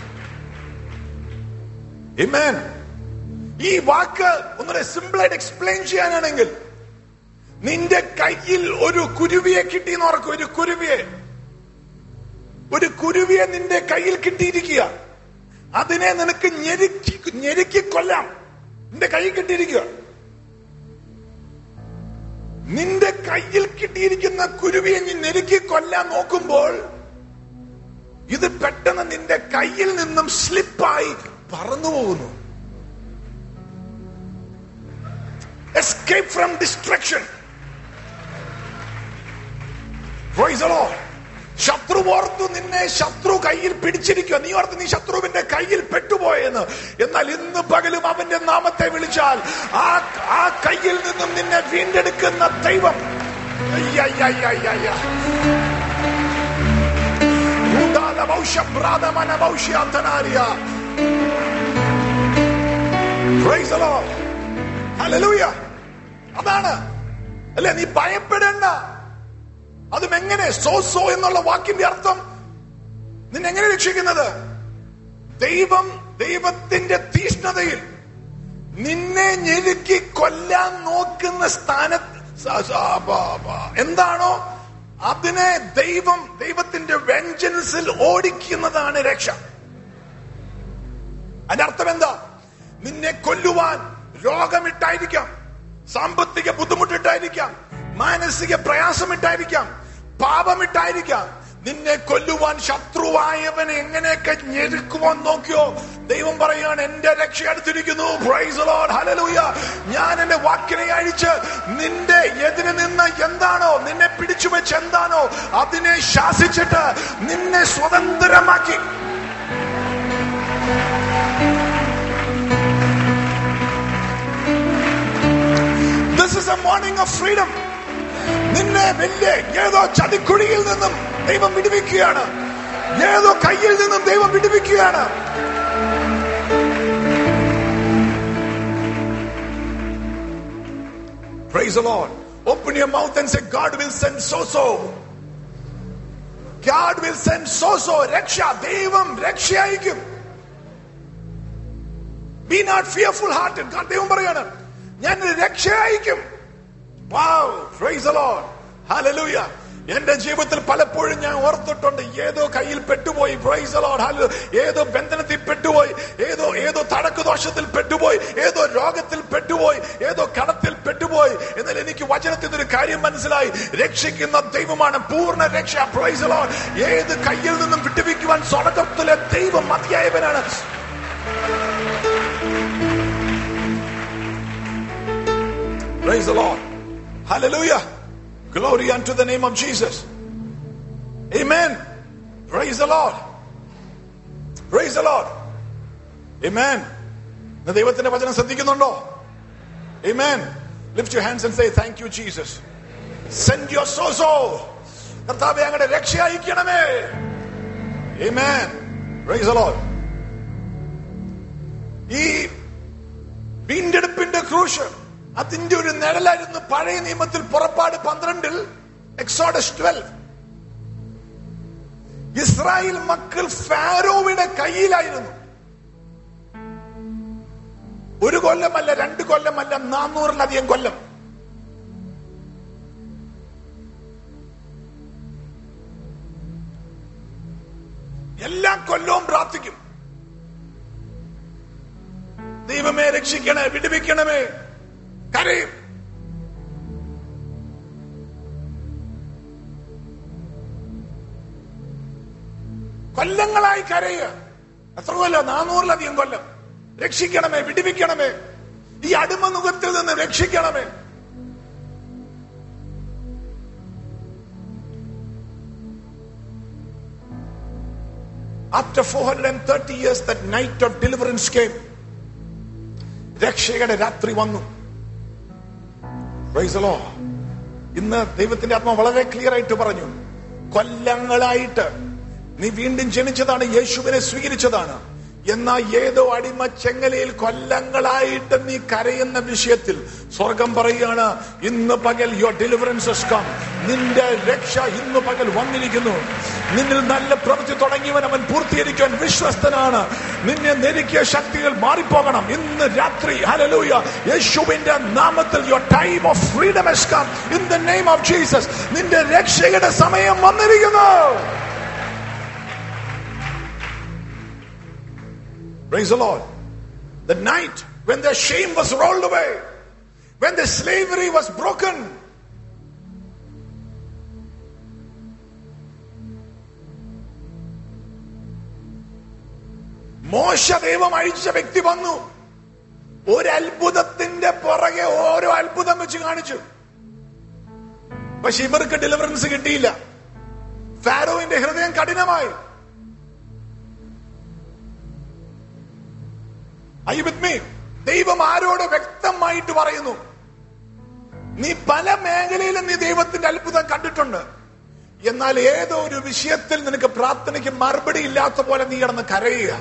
Amen. ഈ വാക്ക് ഒന്നുകൂടെ സിമ്പിൾ ആയിട്ട് എക്സ്പ്ലെയിൻ ചെയ്യാനാണെങ്കിൽ നിന്റെ കയ്യിൽ ഒരു കുരുവിയെ കിട്ടി എന്ന് ഓർക്കും ഒരു കുരുവിയെ ഒരു കുരുവിയെ നിന്റെ കയ്യിൽ കിട്ടിയിരിക്കുക അതിനെ നിനക്ക് ഞെരുക്കി ഞെരുക്കി കൊല്ലാം നിന്റെ കയ്യിൽ കിട്ടിയിരിക്കുക നിന്റെ കയ്യിൽ കിട്ടിയിരിക്കുന്ന കുരുവിയെ നീ ഞെരുക്കി കൊല്ലാൻ നോക്കുമ്പോൾ ഇത് പെട്ടെന്ന് നിന്റെ കയ്യിൽ നിന്നും സ്ലിപ്പായി പറന്നു പോകുന്നു എസ്കേപ്പ് ഫ്രം ഡിസ്ട്രക്ഷൻ ശത്രു ഓർത്തു നിന്നെ ശത്രു കയ്യിൽ പിടിച്ചിരിക്കുക നീ ഓർത്ത് നീ ശത്രുവിന്റെ കയ്യിൽ പെട്ടുപോയെന്ന് എന്നാൽ ഇന്ന് പകലും അവന്റെ നാമത്തെ വിളിച്ചാൽ ആ ആ കയ്യിൽ നിന്നും നിന്നെ വീണ്ടെടുക്കുന്ന ദൈവം അയ്യയ്യയ്യയ്യയ്യ. ഉദാല ഭൗഷ്യഭ്രാതമന ഭൗഷ്യാന്തനാരിയ. Praise the Lord. Hallelujah. അതാണ് അല്ലെ നീ ഭയപ്പെടേണ്ട അതും എങ്ങനെ സോ സോ എന്നുള്ള വാക്കിന്റെ അർത്ഥം നിന്നെങ്ങനെ രക്ഷിക്കുന്നത് ദൈവം ദൈവത്തിന്റെ തീഷ്ണതയിൽ നിന്നെ ഞെരുക്കി കൊല്ലാൻ നോക്കുന്ന സ്ഥാനത്ത് സ- സ- ബ- ബ- എന്താണോ അതിനെ ദൈവം ദൈവത്തിന്റെ വെഞ്ചൻസിൽ ഓടിക്കുന്നതാണ് രക്ഷ അതിന്റെ അർത്ഥം എന്താ നിന്നെ കൊല്ലുവാൻ രോഗമിട്ടായിരിക്കാം സാമ്പത്തിക ബുദ്ധിമുട്ടിട്ടായിരിക്കാം മാനസിക പ്രയാസമിട്ടായിരിക്കാം പാപമിട്ടായിരിക്കാം നിന്നെ കൊല്ലുവാൻ ശത്രുവായവൻ എങ്ങനെയൊക്കെ ഞെരുക്കുവാൻ നോക്കിയോ ദൈവം പറയാണ് എന്റെ രക്ഷ അടുത്തിരിക്കുന്നു Praise the Lord. Hallelujah. ഞാൻ എന്റെ വാക്കിനെ അഴിച്ച് നിന്റെ എതിരെ നിന്ന് എന്താണോ നിന്നെ പിടിച്ചു വെച്ച് എന്താണോ അതിനെ ശാസിച്ചിട്ട് നിന്നെ സ്വതന്ത്രമാക്കി This is a morning of freedom. നിന്നെ വലിയ ഏതോ ചതിക്കുഴിയിൽ നിന്നും ദൈവം വിടുവിക്കുകയാണ് ഏതോ കയ്യിൽ നിന്നും ദൈവം വിടുവിക്കുകയാണ് Praise the Lord. Open your mouth and say, God will send so so. God will send so so. രക്ഷ ദൈവം രക്ഷ അയക്കും ബി നോട്ട് ഫിയർഫുൾ ഹാർട്ടഡ് ദൈവം പറയാണ് ഞാൻ രക്ഷ അയക്കും Wow, praise the Lord. Hallelujah. എന്റെ ജീവിതത്തിൽ പലപ്പോഴും ഞാൻ ഓർത്തിട്ടുണ്ട് ഏതോ കയ്യിൽ പെട്ടുപോയി പ്രൈസ് the Lord. Hallelujah. ഏതോ ബന്ധനത്തിൽ പെട്ടുപോയി ഏതോ ഏതോ തടക്കു ദോഷത്തിൽ പെട്ടുപോയി ഏതോ രോഗത്തിൽ പെട്ടുപോയി ഏതോ കടത്തിൽ പെട്ടുപോയി എന്നാൽ എനിക്ക് വചനത്തിൽ ഒരു കാര്യം മനസ്സിലായി രക്ഷിക്കുന്ന ദൈവമാണ് പൂർണ്ണ രക്ഷ പ്രൈസ് the Lord. ഏത് കയ്യിൽ നിന്നും വിട്ടുവയ്ക്കുവാൻ സ്വർഗത്തിലെ ദൈവം മതിയായവനാണ് Praise the Lord. Hallelujah. Glory unto the name of Jesus. Amen. Praise the Lord. Praise the Lord. Amen. ഇന്ന് ദൈവത്തിന്റെ വചനം ശ്രദ്ധിക്കുന്നുണ്ടോ Amen. Lift your hands and say, Thank you, Jesus. Send your so-so. കർത്താവെ അങ്ങയുടെ രക്ഷ അയക്കണമേ Amen. Praise the Lord. ഈ വീണ്ടെടുപ്പിന്റെ ക്രൂശ് അതിന്റെ ഒരു നിഴലായിരുന്നു പഴയ നിയമത്തിൽ പുറപ്പാട് പന്ത്രണ്ടിൽ എക്സോഡസ് ട്വൽവ് ഇസ്രായേൽ മക്കൾ ഫാരോയുടെ കയ്യിലായിരുന്നു ഒരു കൊല്ലമല്ല രണ്ട് കൊല്ലമല്ല നാനൂറിലധികം കൊല്ലം എല്ലാ കൊല്ലവും പ്രാർത്ഥിക്കും ദൈവമേ രക്ഷിക്കണേ വിടുവിക്കണമേ കരയും കൊല്ലങ്ങളായി കരയുക എത്ര കൊല്ലം നാനൂറിലധികം കൊല്ലം രക്ഷിക്കണമേ വിടുവിക്കണമേ ഈ അടിമനുഖത്തിൽ നിന്ന് രക്ഷിക്കണമേ After 430 years, that night of deliverance came. രക്ഷയുടെ രാത്രി വന്നു Praise the Lord. ഇന്ന് ദൈവത്തിന്റെ ആത്മ വളരെ ക്ലിയർ ആയിട്ട് പറഞ്ഞു കൊല്ലങ്ങളായിട്ട് നീ വീണ്ടും ജനിച്ചതാണ് യേശുവിനെ സ്വീകരിച്ചതാണ് എന്നാ ഏതോ അടിമ ചെങ്ങലയിൽ കൊല്ലങ്ങളായിട്ട് നീ കരയുന്ന വിഷയത്തിൽ സ്വർഗം പറയുകയാണ് ഇന്ന് പകൽ യുവർ ഡെലിവറൻസസ് കം നിന്റെ രക്ഷ ഇന്ന് പകൽ വന്നിരിക്കുന്നു നിന്നിൽ നല്ല പ്രവൃത്തി തുടങ്ങിയവൻ അവൻ പൂർത്തീകരിക്കാൻ വിശ്വസ്തനാണ് നിന്നെ നെരുക്കിയ ശക്തികൾ മാറിപ്പോകണം ഇന്ന് രാത്രി ഹലലൂയ യേശുവിന്റെ നാമത്തിൽ your time of freedom has come in the name of Jesus നിന്റെ രക്ഷയുടെ സമയം വന്നിരിക്കുന്നു Praise the Lord. The night when the shame was rolled away, when the slavery was broken, മോശ ദൈവം അയച്ച വ്യക്തി വന്നു ഒരു അത്ഭുതത്തിന്റെ പുറകെ ഓരോ അത്ഭുതം വെച്ച് കാണിച്ചു പക്ഷെ ഇവർക്ക് ഡെലിവറൻസ് കിട്ടിയില്ല ഫാരോവിന്റെ ഹൃദയം കഠിനമായി Are you with me? ദൈവം ആരോട് വ്യക്തമായിട്ട് പറയുന്നു നീ പല മേഖലയിലും നീ ദൈവത്തിന്റെ അത്ഭുതം കണ്ടിട്ടുണ്ട് എന്നാൽ ഏതോ ഒരു വിഷയത്തിൽ നിനക്ക് പ്രാർത്ഥനയ്ക്ക് മറുപടി ഇല്ലാത്ത പോലെ നീ കിടന്ന് കരയുക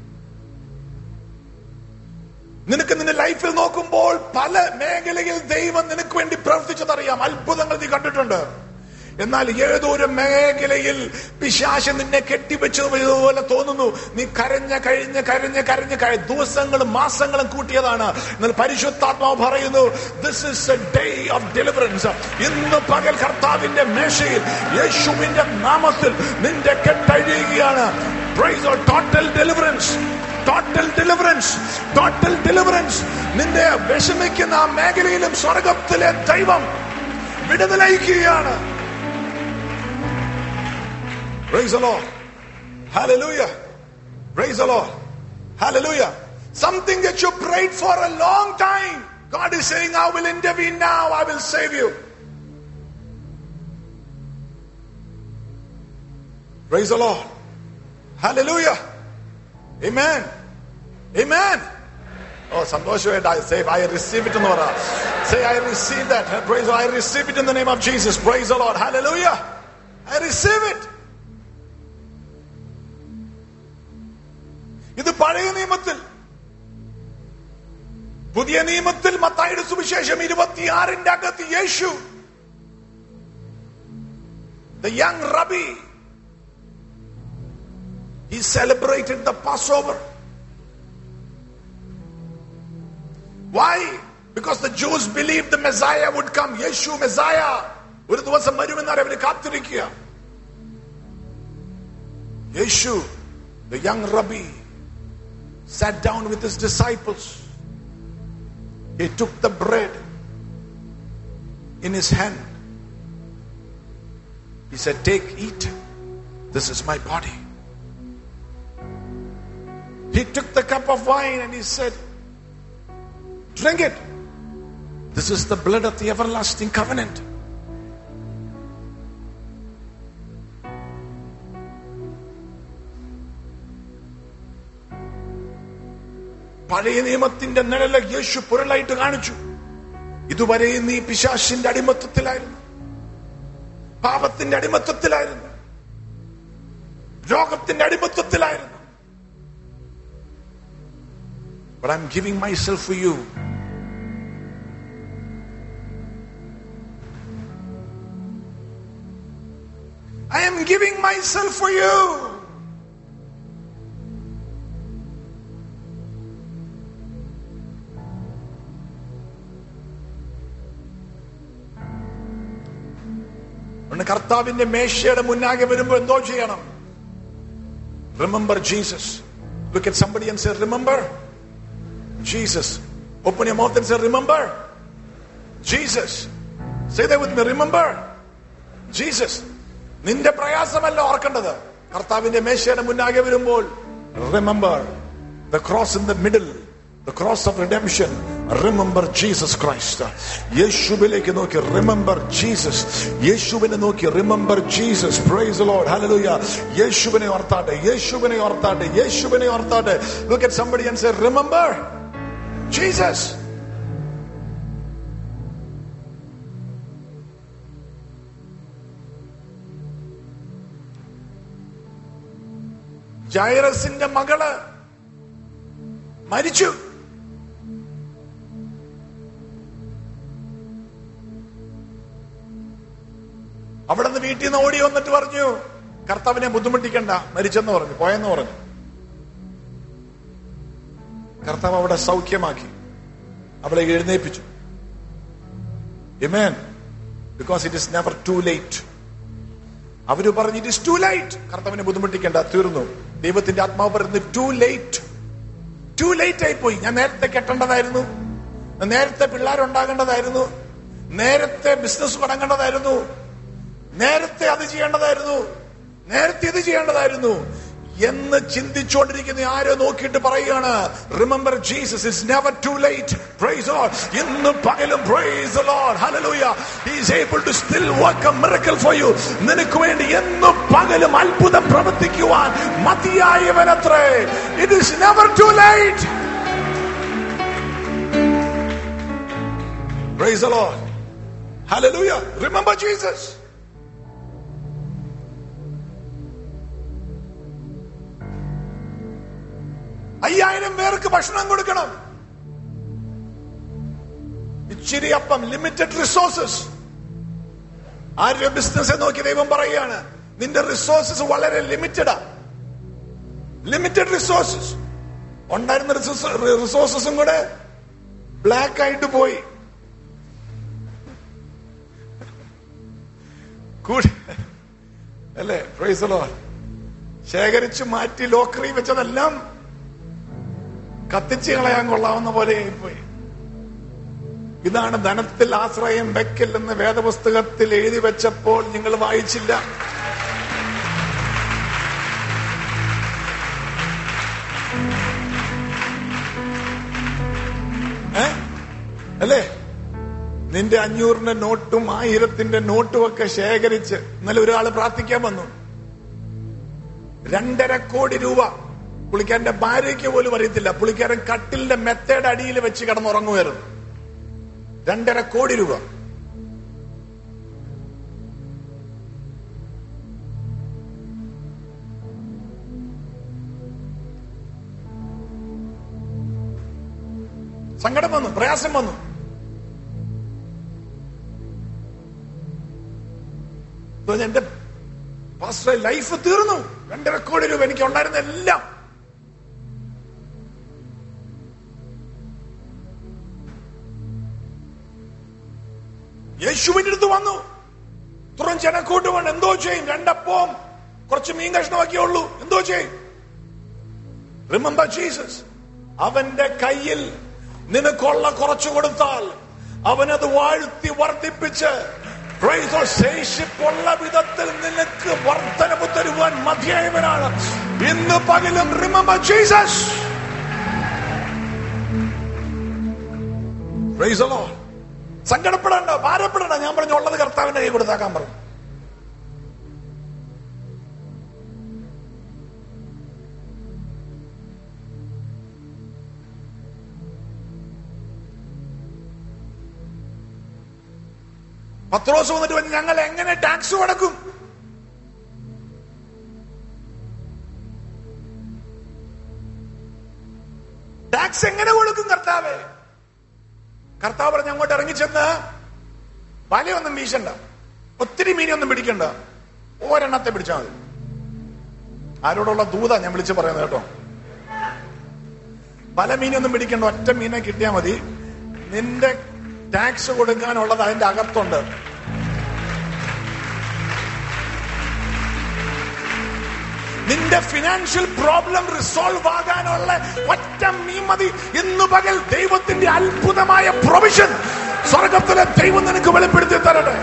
നിനക്ക് നിന്റെ ലൈഫിൽ നോക്കുമ്പോൾ പല മേഖലയിൽ ദൈവം നിനക്ക് വേണ്ടി പ്രവർത്തിച്ചതറിയാം അത്ഭുതങ്ങൾ നീ കണ്ടിട്ടുണ്ട് എന്നാൽ ഏതോ ഒരു മേഖലയിൽ പിശാശ നിന്നെ കെട്ടിവെച്ചതുപോലെ തോന്നുന്നു നീ കരഞ്ഞ കഴിഞ്ഞ കരഞ്ഞ കരഞ്ഞ കഴി ദിവസങ്ങളും മാസങ്ങളും കൂട്ടിയതാണ് എന്നാൽ പരിശുദ്ധാത്മാവ് പറയുന്നു this is a day of deliverance ഇന്ന് പകൽ കർത്താവിന്റെ മേശയിൽ യേശുവിന്റെ നാമത്തിൽ നിന്റെ കെട്ടഴിയുകയാണ് total deliverance total deliverance total deliverance നിന്റെ വിഷമിക്കുന്ന ആ മേഖലയിലും സ്വർഗത്തിലെ ദൈവം വിടുതലയിക്കുകയാണ് Praise the Lord. Hallelujah. Praise the Lord. Hallelujah. Something that you prayed for a long time. God is saying, I will intervene now. I will save you. Praise the Lord. Hallelujah. Amen. Amen. Oh, സന്തോഷമായിട്ട് I say, I receive it in the Lord. Say, I receive that. Praise the Lord. I receive it in the name of Jesus. Praise the Lord. Hallelujah. I receive it. ഇത് പഴയ നിയമത്തിൽ പുതിയ നിയമത്തിൽ മത്തായിയുടെ സുവിശേഷം ഇരുപത്തിയാറിന്റെ അകത്ത് യേശു the young rabbi he celebrated the passover why because the jews believed the messiah would come Yeshu messiah ഒരു ദിവസം വരുമെന്നാണ് അവര് കാത്തിരിക്കുക യേശു the young rabbi sat down with his disciples. He took the bread in his hand. He said, Take, eat. This is my body. He took the cup of wine and he said, Drink it. This is the blood of the everlasting covenant. പഴയ നിയമത്തിന്റെ നിഴല യേശു പുരളായിട്ട് കാണിച്ചു ഇതുവരെ നീ പിശാശിന്റെ അടിമത്വത്തിലായിരുന്നു പാപത്തിന്റെ അടിമത്വത്തിലായിരുന്നു രോഗത്തിന്റെ അടിമത്വത്തിലായിരുന്നു But I'm giving myself for you. I am giving myself for you. അതുകൊണ്ട് കർത്താവിന്റെ മേശയുടെ മുന്നാകെ വരുമ്പോ എന്തോ ചെയ്യണം remember Jesus look at somebody and say remember Jesus open your mouth and say remember Jesus say that with me remember Jesus നിന്റെ പ്രയാസമല്ല ഓർക്കേണ്ടത് കർത്താവിന്റെ മേശയുടെ മുന്നാകെ വരുമ്പോൾ remember the cross in the middle the cross of redemption remember Jesus Christ യേശുവിലേക്ക് നോക്കി റിമെമ്പർ ജീസസ് യേശുവിനെ നോക്കി remember Jesus praise Lord hallelujah യേശുവിനെ ഓർത്താട്ടെ യേശുവിനെ ഓർത്താട്ടെ യേശുവിനെ ഓർത്താട്ടെ look at somebody and say remember Jesus ജൈറസിന്റെ മകള് മരിച്ചു അവിടെ നിന്ന് വീട്ടിൽ നിന്ന് ഓടി വന്നിട്ട് പറഞ്ഞു കർത്താവിനെ ബുദ്ധിമുട്ടിക്കണ്ട മരിച്ചെന്ന് പറഞ്ഞു പോയെന്ന് പറഞ്ഞു കർത്താവ് അവിടെ സൗഖ്യമാക്കി അവളെ എഴുന്നേൽപ്പിച്ചു amen because it is never too late അവര് പറഞ്ഞു ഇറ്റ് ഇസ് ടു ലൈറ്റ് കർത്താവിനെ ബുദ്ധിമുട്ടിക്കേണ്ട തീർന്നു ദൈവത്തിന്റെ ആത്മാവ് പറയുന്നത് ടു ലേറ്റ് ടു ലേറ്റ് ആയി പോയി ഞാൻ നേരത്തെ കെട്ടേണ്ടതായിരുന്നു നേരത്തെ പിള്ളേരുണ്ടാകേണ്ടതായിരുന്നു നേരത്തെ ബിസിനസ് തുടങ്ങേണ്ടതായിരുന്നു നേരത്തെ അത് ചെയ്യേണ്ടതായിരുന്നു നേരത്തെ ഇത് ചെയ്യേണ്ടതായിരുന്നു എന്ന് ചിന്തിച്ചുകൊണ്ടിരിക്കുന്ന ആരോ നോക്കിയിട്ട് പറയുകയാണ് remember Jesus is never too late praise Lord ഇന്ന് പകലും praise Lord hallelujah he is able to still work a miracle for you നിനക്ക് വേണ്ടി എന്ന് പകലും അത്ഭുതം പ്രവർത്തിക്കുവാൻ മതിയായവനത്രേ it is never too late praise the Lord hallelujah remember Jesus അയ്യായിരം പേർക്ക് ഭക്ഷണം കൊടുക്കണം ഇച്ചിരി അപ്പം ലിമിറ്റഡ് റിസോഴ്സസ് ആരുടെ ബിസിനസ് നോക്കി ദൈവം പറയുകയാണ് നിന്റെ റിസോഴ്സസ് വളരെ ലിമിറ്റഡാ ലിമിറ്റഡ് റിസോഴ്സസ് ഉണ്ടായിരുന്ന റിസോഴ്സസും കൂടെ ബ്ലാക്ക് ആയിട്ട് പോയി കൂടി അല്ലേ പ്രൈസലോ ശേഖരിച്ചു മാറ്റി ലോക്കറി വെച്ചതെല്ലാം കത്തിച്ച് കളയാൻ കൊള്ളാവുന്ന പോലെ പോയി ഇതാണ് ധനത്തിൽ ആശ്രയം വെക്കല്ലെന്ന് വേദപുസ്തകത്തിൽ എഴുതി വെച്ചപ്പോൾ നിങ്ങൾ വായിച്ചില്ല ഏ അല്ലേ നിന്റെ അഞ്ഞൂറിന്റെ നോട്ടും ആയിരത്തിന്റെ നോട്ടും ഒക്കെ ശേഖരിച്ച് ഇന്നലെ ഒരാൾ പ്രാർത്ഥിക്കാൻ വന്നു രണ്ടര കോടി രൂപ പുള്ളിക്കാരന്റെ ഭാര്യയ്ക്ക് പോലും അറിയത്തില്ല പുള്ളിക്കാരൻ കട്ടിലിന്റെ മെത്തേഡ് അടിയിൽ വെച്ച് കിടന്നുറങ്ങുമായിരുന്നു രണ്ടര കോടി രൂപ സങ്കടം വന്നു പ്രയാസം വന്നു എന്റെ പാസ്റ്ററെ ലൈഫ് തീർന്നു രണ്ടര കോടി രൂപ എനിക്ക് ഉണ്ടായിരുന്ന എല്ലാം യേശുവിന്റെ അടുത്ത് വന്നു തുറം ജനക്കൂട്ട് വേണം എന്തോ ചെയ്യും രണ്ടപ്പവും കുറച്ച് മീൻ കഷ്ണമാക്കിയേ ഉള്ളൂ എന്തോ ചെയ്യും റിമെമ്പർ ജീസസ് അവന്റെ കയ്യിൽ നിനക്കുള്ള കുറച്ചു കൊടുത്താൽ അവനത് വാഴ്ത്തി വർദ്ധിപ്പിച്ച് praise the Lord, ശേഷിപ്പുള്ള വിധത്തിൽ നിനക്ക് വർധനവ് തരുവാൻ മതിയായവനാണ് ഇന്ന് പകലും remember Jesus Praise the Lord. സങ്കടപ്പെടണ്ട ഭാരപ്പെടണ്ട ഞാൻ പറഞ്ഞു ഉള്ളത് കർത്താവിന്റെ കൈ കൊടുത്താക്കാൻ പറഞ്ഞു പത്രോസ് വന്നിട്ട് പറഞ്ഞു ഞങ്ങൾ എങ്ങനെ ടാക്സ് അടക്കും ടാക്സ് എങ്ങനെ കൊടുക്കും കർത്താവേ കർത്താവ് പറഞ്ഞ് അങ്ങോട്ട് ഇറങ്ങിച്ചെന്ന് വലയൊന്നും വീശണ്ട ഒത്തിരി മീനൊന്നും പിടിക്കണ്ട ഒരെണ്ണത്തെ പിടിച്ചാൽ മതി ആരോടുള്ള ദൂത ഞാൻ വിളിച്ച് പറയുന്നത് കേട്ടോ പല മീനൊന്നും പിടിക്കണ്ട ഒറ്റ മീനെ കിട്ടിയാൽ മതി നിന്റെ ടാക്സ് കൊടുക്കാനുള്ളത് അതിന്റെ അകത്തുണ്ട് നിന്റെ ഫിനാൻഷ്യൽ പ്രോബ്ലം റിസോൾവ് ആകാനുള്ള ഒറ്റ മീൻ മതി ഇന്ന് പകൽ ദൈവത്തിന്റെ അത്ഭുതമായ പ്രൊവിഷൻ സ്വർഗത്തിലെ ദൈവം നിനക്ക് വെളിപ്പെടുത്തി തരട്ടെ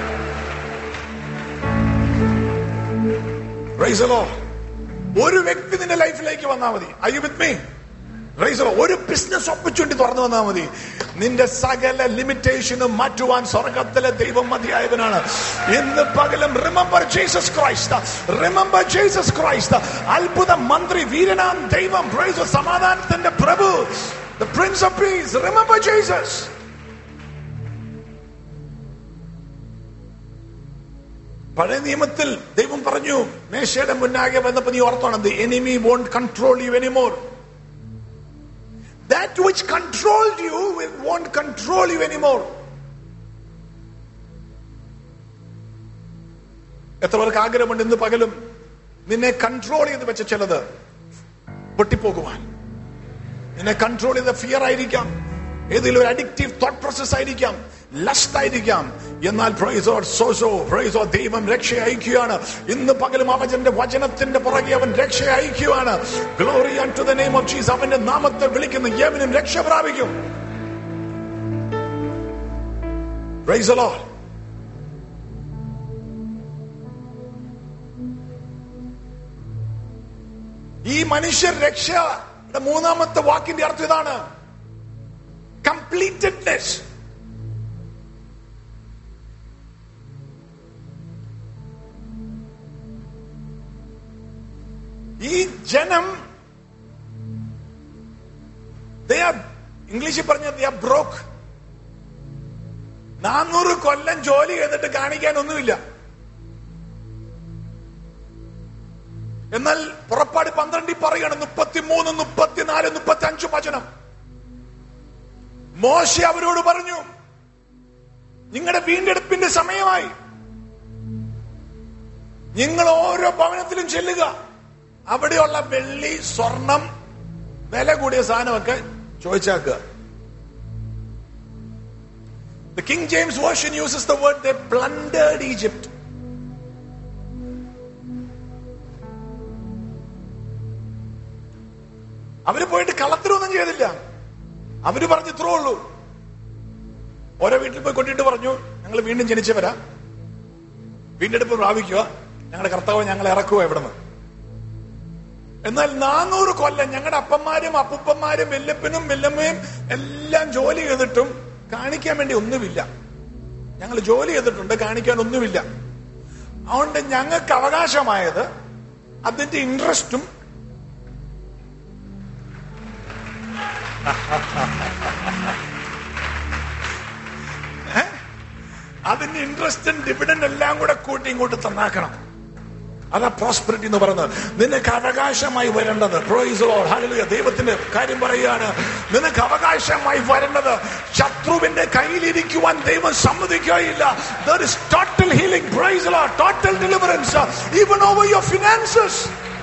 Praise the Lord. ഒരു വ്യക്തി നിന്റെ ലൈഫിലേക്ക് വന്നാൽ മതി I you with me riser ഒരു ബിസിനസ് ഓപ്പർച്യൂണിറ്റി തുറന്നു വന്നാൽ മതി നിന്റെ സകല ലിമിറ്റേഷനും മാറ്റുവാൻ സ്വർഗത്തിലെ ദൈവം മതിയായവനാണ് ഇന്ന് പകലും remember Jesus Christ remember Jesus Christ അത്ഭുത മന്ത്രി വീരനാം ദൈവം പ്രൈസ് സമാധാനത്തിന്റെ പ്രഭു the prince of peace remember jesus പഴയ നിയമത്തിൽ ദൈവം പറഞ്ഞു മേശയുടെ മുന്നാകെ വന്നപ്പോ നീ ഓർത്തോണം the enemy won't control you anymore that which controlled you will won't control you anymore എത്ര പേർക്ക് ആഗ്രഹമുണ്ട് ഇന്ന് പകലും നിന്നെ കൺട്രോൾ ചെയ്ത് വെച്ച ചിലത് പൊട്ടിപ്പോകുവാൻ നിന്നെ കൺട്രോൾ ചെയ്ത ഫിയർ ആയിരിക്കാം ഏതെങ്കിലും ഒരു അഡിക്റ്റീവ് തോട്ട് പ്രോസസ് ആയിരിക്കാം ലസ്റ്റ് ആയിരിക്കാം എന്നാൽ പ്രൈസോ സോസോ പ്രൈസോ ദൈവം രക്ഷ അയക്കുകയാണ് ഇന്ന് പകലും അവന്റെ വചനത്തിന്റെ പുറകെ അവൻ രക്ഷ അയക്കുകയാണ് glory to the name of Jesus അവന്റെ നാമത്തെ വിളിക്കുന്ന യവനും രക്ഷ പ്രാപിക്കും പ്രൈസ് ലോർഡ് ഈ മനുഷ്യർ രക്ഷയുടെ മൂന്നാമത്തെ വാക്കിന്റെ അർത്ഥം ഇതാണ് കംപ്ലീറ്റഡ്നെസ് ഈ ജനം ഇംഗ്ലീഷിൽ പറഞ്ഞ ബ്രോക്ക് നാനൂറ് കൊല്ലം ജോലി ചെയ്തിട്ട് കാണിക്കാനൊന്നുമില്ല എന്നാൽ പുറപ്പാട് പന്ത്രണ്ടിൽ പറയാണ് മുപ്പത്തിമൂന്ന് മുപ്പത്തിനാല് മുപ്പത്തി അഞ്ച് വചനം മോശ അവരോട് പറഞ്ഞു നിങ്ങളുടെ വീണ്ടെടുപ്പിന്റെ സമയമായി നിങ്ങൾ ഓരോ ഭവനത്തിലും ചെല്ലുക അവിടെയുള്ള വെള്ളി സ്വർണം വില കൂടിയ സാധനമൊക്കെ ചോദിച്ചാക്കുക The King James Version uses the word they plundered Egypt. അവര് പോയിട്ട് കളത്തിലൊന്നും ചെയ്തില്ല അവര് പറഞ്ഞു ഇത്രേ ഉള്ളൂ ഓരോ വീട്ടിൽ പോയി കൊണ്ടിട്ട് പറഞ്ഞു ഞങ്ങൾ വീണ്ടും ജനിച്ചവരാ വീണ്ടെടുപ്പ് പ്രാപിക്കുക ഞങ്ങളുടെ കർത്താവ് ഞങ്ങളെ ഇറക്കുക എവിടുന്ന് എന്നാൽ നാനൂറ് കൊല്ലം ഞങ്ങളുടെ അപ്പന്മാരും അപ്പുപ്പന്മാരും വല്യപ്പനും വല്യമ്മയും എല്ലാം ജോലി ചെയ്തിട്ടും കാണിക്കാൻ വേണ്ടി ഒന്നുമില്ല ഞങ്ങൾ ജോലി ചെയ്തിട്ടുണ്ട് കാണിക്കാൻ ഒന്നുമില്ല അതുകൊണ്ട് ഞങ്ങൾക്ക് അവകാശമായത് അതിന്റെ ഇൻട്രസ്റ്റും അതിന്റെ ഇൻട്രസ്റ്റും ഡിവിഡൻ എല്ലാം കൂടെ കൂട്ടി ഇങ്ങോട്ട് തന്നാക്കണം അതാ പ്രോസ്പെറിറ്റി എന്ന് പറയുന്നത് നിനക്ക് അവകാശമായി വരേണ്ടത് Praise the Lord. Hallelujah. ദൈവത്തിന്റെ കാര്യം പറയുകയാണ് നിനക്ക് അവകാശമായി വരേണ്ടത് ശത്രുവിന്റെ കയ്യിലിരിക്കുവാൻ ദൈവം സമ്മതിക്കുകയില്ല There is total healing. Praise the Lord. Total deliverance. Even over your finances.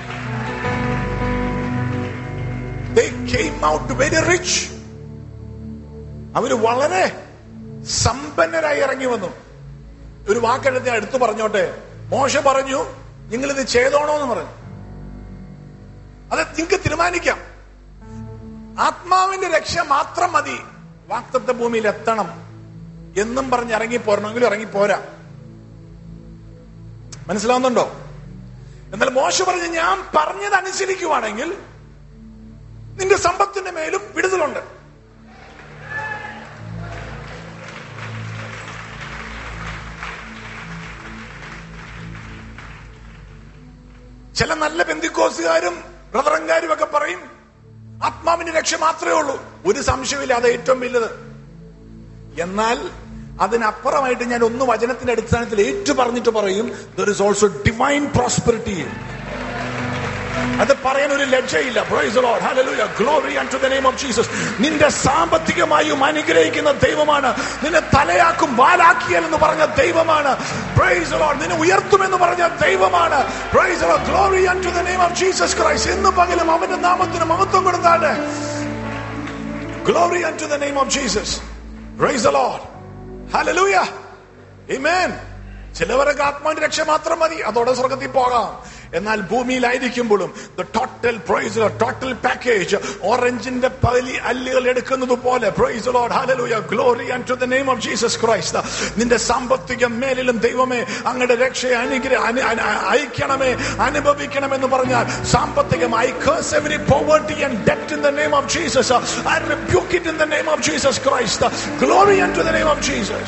They came out very rich. അവര് വളരെ സമ്പന്നരായി ഇറങ്ങി വന്നു ഒരു വാക്കെടുത്ത് ഞാൻ എടുത്തു പറഞ്ഞോട്ടെ മോശ പറഞ്ഞു നിങ്ങൾ ഇത് ചെയ്തോണോ എന്ന് പറഞ്ഞു അത് നിങ്ങൾക്ക് തീരുമാനിക്കാം ആത്മാവിന്റെ രക്ഷ മാത്രം മതി വാക്തത്വ ഭൂമിയിൽ എത്തണം എന്നും പറഞ്ഞ് ഇറങ്ങി പോരണമെങ്കിലും ഇറങ്ങി പോരാ മനസ്സിലാവുന്നുണ്ടോ എന്നാൽ മോശ പറഞ്ഞു ഞാൻ പറഞ്ഞത് അനുസരിക്കുവാണെങ്കിൽ നിന്റെ സമ്പത്തിന്റെ മേലും വിടുതലുണ്ട് ചില നല്ല ബന്ധുക്കോസുകാരും ബ്രദറങ്കാരും ഒക്കെ പറയും ആത്മാവിന്റെ രക്ഷ മാത്രമേ ഉള്ളൂ ഒരു സംശയമില്ല അത് ഏറ്റവും വലുത് എന്നാൽ അതിനപ്പുറമായിട്ട് ഞാൻ ഒന്ന് വചനത്തിന്റെ അടിസ്ഥാനത്തിൽ ഏറ്റു പറഞ്ഞിട്ട് പറയും there is also divine prosperity അത് പറയാൻ ഒരു ലജ്ജയില്ല Praise the Lord. Hallelujah. Glory unto the name of Jesus. നിന്റെ സാമ്പത്തികമായും അനുഗ്രഹിക്കുന്ന ദൈവമാണ് നിന്നെ തലയാക്കും വാലാക്കിയൽ എന്ന് പറഞ്ഞ ദൈവമാണ് Praise the Lord. നിന്നെ ഉയർത്തുമെന്ന് പറഞ്ഞ ദൈവമാണ് Praise the Lord. Glory unto the name of Jesus Christ. ഇന്ന് പകലും അവന്റെ നാമത്തിന് മഹത്വം കൊടുത്താട്ടെ Glory unto the name of Jesus. Praise the Lord. Hallelujah. Amen. ചിലവരൊക്കെ ആത്മാവിന്റെ രക്ഷ മാത്രം മതി അതോടെ സ്വർഗത്തിൽ പോകാം എന്നാൽ ഭൂമിയിലായിരിക്കുമ്പോഴും the total price total package ഓറഞ്ചിന്റെ പലി അല്ലുകൾ എടുക്കുന്നത് പോലെ praise Lord hallelujah glory and to the name of Jesus Christ നിന്റെ സാമ്പത്തിക മേലിലും ദൈവമേ അങ്ങയുടെ രക്ഷയെ അനുഗ്രഹ അനു- അനു- അയക്കണമേ അനുഭവിക്കണമെന്ന് പറഞ്ഞാൽ സാമ്പത്തികമായി curse every poverty and debt in the name of Jesus I rebuke it in the name of Jesus Christ glory unto the name of Jesus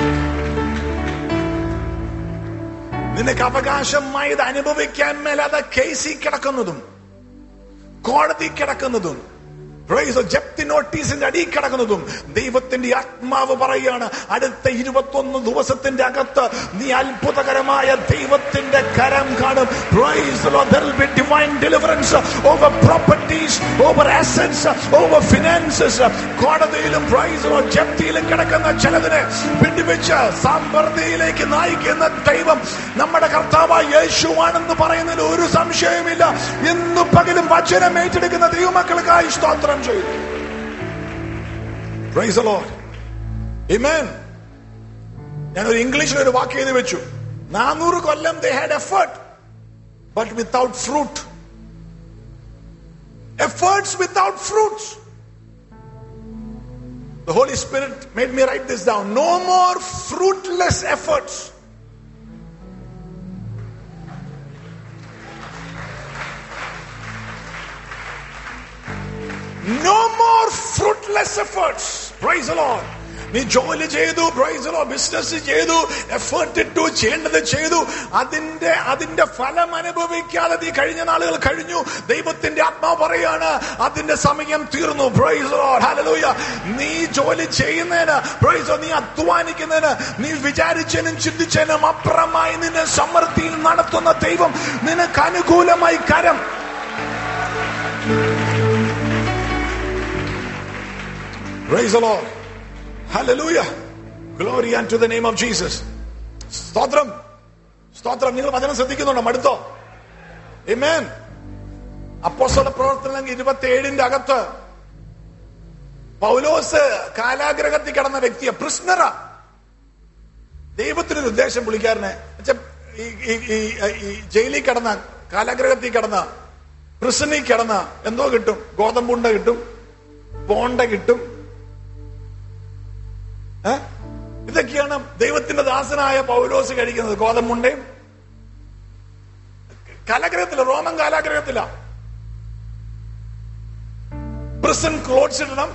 നിനക്ക് അവകാശമായത് അനുഭവിക്കാൻ മേലാതെ കേസിൽ കിടക്കുന്നതും കോടതി കിടക്കുന്നതും Praise the ജപ്തി നോട്ടീസിന്റെ അടിയിൽ കിടക്കുന്നതും ദൈവത്തിന്റെ ആത്മാവ് പറയാണ് അടുത്ത ഇരുപത്തൊന്ന് ദിവസത്തിന്റെ അകത്ത് നീ അത്ഭുതകരമായ ദൈവത്തിന്റെ കരം കാണും Praise the Lord. There will be divine deliverance over properties, over assets, over finances. കോടതിയിലും Praise the Lord, ജപ്തിയിലും കിടക്കുന്ന ചിലതിനെ വിടുവിച്ച് സമ്പർദ്ധിയിലേക്ക് നയിക്കുന്ന ദൈവം നമ്മുടെ കർത്താവായ യേശുവാണെന്ന് പറയുന്നതിൽ ഒരു സംശയമില്ല ഇന്ന് പകലും വചനം ഏറ്റെടുക്കുന്ന ദൈവമക്കൾക്കായി സ്തോത്രം ചെയ്തു Praise the Lord. Amen. ഞാനൊരു ഇംഗ്ലീഷിൽ ഒരു വാക്ക് എഴുതി വെച്ചു നാനൂറ് കൊല്ലം they had effort but without fruit efforts without fruits The Holy Spirit made me write this down. No more fruitless efforts. No more fruitless efforts. Praise the Lord. നീ ജോലി ചെയ്തു പ്രൈസലോ ബിസിനസ് ചെയ്തു എഫേർട്ട് ഇട്ടു ചെയ്യേണ്ടത് ചെയ്തു അതിന്റെ അതിന്റെ ഫലം അനുഭവിക്കാതെ നീ കഴിഞ്ഞ നാളുകൾ കഴിഞ്ഞു ദൈവത്തിന്റെ ആത്മാവ് പറയാണ് അതിന്റെ സമയം തീർന്നു പ്രൈസലോ ഹല്ലേലൂയ നീ ജോലി ചെയ്യുന്നതിന് പ്രൈസോ നീ അധ്വാനിക്കുന്നതിന് നീ വിചാരിച്ചതിനും ചിന്തിച്ചതിനും അപ്പുറമായി നിന്നെ സമൃദ്ധിയിൽ നടത്തുന്ന ദൈവം നിനക്ക് അനുകൂലമായി കരം Praise the Lord. Hallelujah. Glory unto the name of Jesus. സ്തോത്രം സ്തോത്രം നിങ്ങൾ വചനം ശ്രദ്ധിക്കുന്നുണ്ടോ മടുത്തോ Amen. അപ്പോസ്തല പ്രവർത്തനം ഇരുപത്തി ഏഴിന്റെ അകത്ത് പൗലോസ് കാലാഗ്രഹത്തിൽ കിടന്ന വ്യക്തിയെ പ്രിസ്നറാ ദൈവത്തിനൊരു ഉദ്ദേശം പുള്ളിക്കാരനെ എന്നുവെച്ചാ ഈ- ഈ- ഈ- ഈ ജയിലിൽ കിടന്ന കാലാഗ്രഹത്തിൽ കിടന്ന പ്രിസണിൽ കിടന്ന എന്തോ കിട്ടും ഗോതമ്പുണ്ട കിട്ടും പോണ്ട കിട്ടും ഏ? ഇതൊക്കെയാണ് ദൈവത്തിന്റെ ദാസനായ പൗലോസ് കഴിക്കുന്നത് ഗോതമ്പുണ്ടയും കാലാഗ്രഹത്തില റോമൻ കാലാഗ്രഹത്തില പ്രിസൺ ക്ലോത്ത്സ് ഇടണം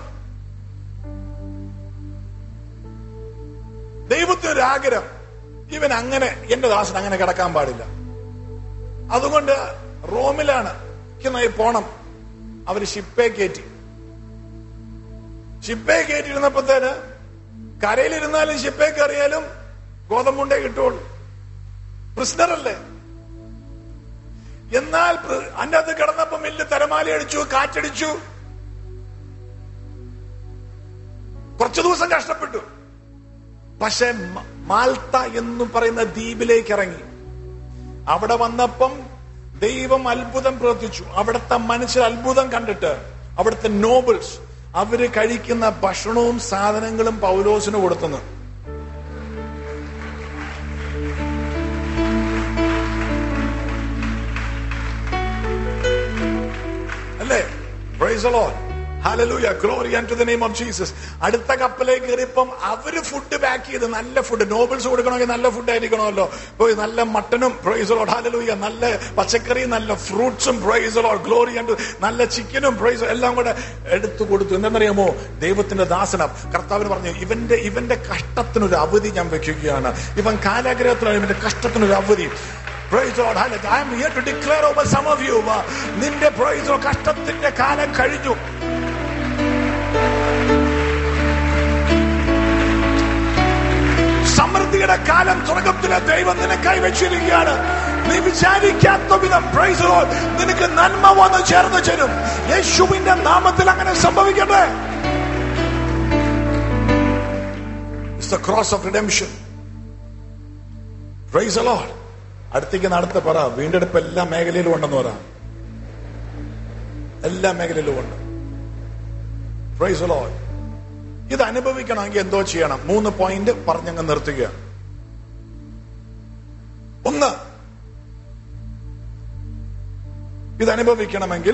ദൈവത്തിന് ഒരു ആഗ്രഹം ഇവൻ അങ്ങനെ എന്റെ ദാസൻ അങ്ങനെ കിടക്കാൻ പാടില്ല അതുകൊണ്ട് റോമിലാണ് ായി പോണം അവര് ഷിപ്പേ കയറ്റി ഷിപ്പേ കയറ്റിയിരുന്നപ്പോഴത്തേന് കരയിലിരുന്നാലും ഷിപ്പേ കയറിയാലും ഗോതമ്പുണ്ടേ കിട്ടുള്ളൂ പ്രിസ്നറല്ലേ എന്നാൽ പ്ര- അതിന്റെ അകത്ത് കിടന്നപ്പോ വലിയ തിരമാല അടിച്ചു കാറ്റടിച്ചു കുറച്ചു ദിവസം കഷ്ടപ്പെട്ടു പക്ഷെ മ- മാൽത്ത എന്ന് പറയുന്ന ദ്വീപിലേക്ക് ഇറങ്ങി അവിടെ വന്നപ്പം ദൈവം അത്ഭുതം പ്രവർത്തിച്ചു അവിടുത്തെ മനുഷ്യർ അത്ഭുതം കണ്ടിട്ട് അവിടുത്തെ നോബിൾസ് അവര് കഴിക്കുന്ന ഭക്ഷണവും സാധനങ്ങളും പൗലോസിന് കൊടുത്തുന്നു അല്ലേ Praise the Lord. Hallelujah. Glory unto the name of Jesus. അടുത്ത കപ്പലേക്ക് കയറിയപ്പം അവര് ഫുഡ് പാക്ക് ചെയ്ത് നല്ല ഫുഡ് നോബിൾസ് കൊടുക്കണമെങ്കിൽ നല്ല ഫുഡ് ആയിരിക്കണമല്ലോ പോയി നല്ല മട്ടനും പ്രൈസ് ലോഡ് ഹാലലൂയ നല്ല പച്ചക്കറി നല്ല ഫ്രൂട്ട്സും പ്രൈസ് ലോഡ് ഗ്ലോറി ആൻഡ് നല്ല ചിക്കനും പ്രൈസ് എല്ലാം കൂടെ എടുത്തു കൊടുത്തു എന്തെന്നറിയാമോ ദൈവത്തിന്റെ ദാസന കർത്താവിന് പറഞ്ഞു ഇവന്റെ ഇവന്റെ കഷ്ടത്തിനൊരു അവധി ഞാൻ വെക്കുകയാണ് ഇവൻ കാലാഗ്രഹത്തിലാണ് ഇവന്റെ കഷ്ടത്തിനൊരു അവധി Praise the Lord. Hallelujah. I am here to declare over some of you. uh, നിന്റെ praise the Lord, കഷ്ടത്തിന്റെ കാലം കഴിഞ്ഞു സമൃദ്ധിയുടെ കാലം സ്വർഗത്തിലെ ദൈവം നിനക്കായി വെച്ചിരിക്കുകയാണ് നീ വിചാരിക്കാത്ത വിധം പ്രൈസ് ലോഡ് നിനക്ക് നന്മ വന്ന് ചേർന്ന് ചേരും യേശുവിന്റെ നാമത്തിൽ അങ്ങനെ സംഭവിക്കട്ടെ It's the cross of redemption. Praise the Lord. അടുത്തേക്ക് നടത്ത് പറ വീണ്ടെടുപ്പ് എല്ലാ മേഖലയിലും ഉണ്ടെന്ന് പറ എല്ലാ മേഖലയിലും ഉണ്ട് പ്രൈസ് ലോഡ് ഇത് അനുഭവിക്കണമെങ്കിൽ എന്തോ ചെയ്യണം മൂന്ന് പോയിന്റ് പറഞ്ഞങ്ങ് നിർത്തുക ഒന്ന് ഇത് അനുഭവിക്കണമെങ്കിൽ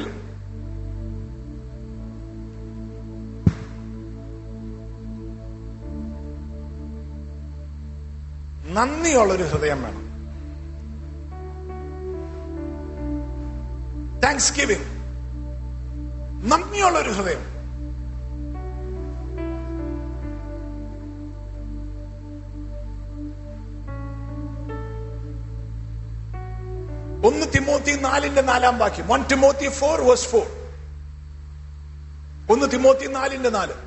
നന്ദിയുള്ളൊരു ഹൃദയം വേണം താങ്ക്സ് ഗിവിംഗ് നന്ദിയുള്ളൊരു ഹൃദയം ഒന്ന് തിമോത്തി നാലിന്റെ നാലാം വാക്യം one Timothy four verse four ഒന്ന് തിമോത്തി നാലിന്റെ നാല്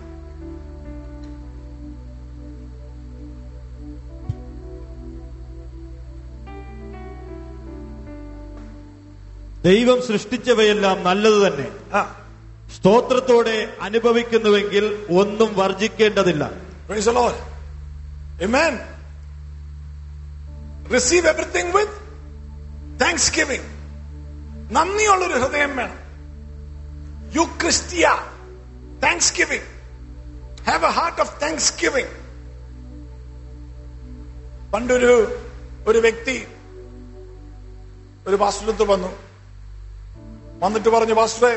ദൈവം സൃഷ്ടിച്ചവയെല്ലാം നല്ലത് തന്നെ ആ സ്തോത്രത്തോടെ അനുഭവിക്കുന്നുവെങ്കിൽ ഒന്നും വർജിക്കേണ്ടതില്ല Praise the Lord. Amen. Receive everything with thanksgiving. നന്ദിയുള്ളൊരു ഹൃദയം വേണം you Christian thanksgiving have a heart of thanksgiving പണ്ടൊരു ഒരു വ്യക്തി ഒരു പാസ്റ്ററത്ത് വന്നു വന്നിട്ട് പറഞ്ഞു പാസ്റ്ററെ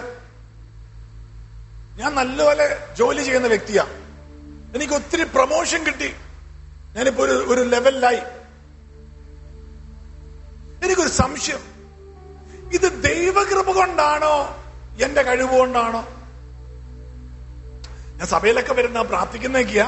ഞാൻ നല്ലപോലെ ജോലി ചെയ്യുന്ന വ്യക്തിയാ എനിക്ക് ഒത്തിരി പ്രൊമോഷൻ കിട്ടി ഞാനിപ്പോ ഒരു ഒരു ലെവലിലായി എനിക്കൊരു സംശയം ഇത് ദൈവകൃപ കൊണ്ടാണോ എന്റെ കഴിവ് കൊണ്ടാണോ ഞാൻ സഭയിലൊക്കെ വരുന്ന പ്രാർത്ഥിക്കുന്നൊക്കെയാ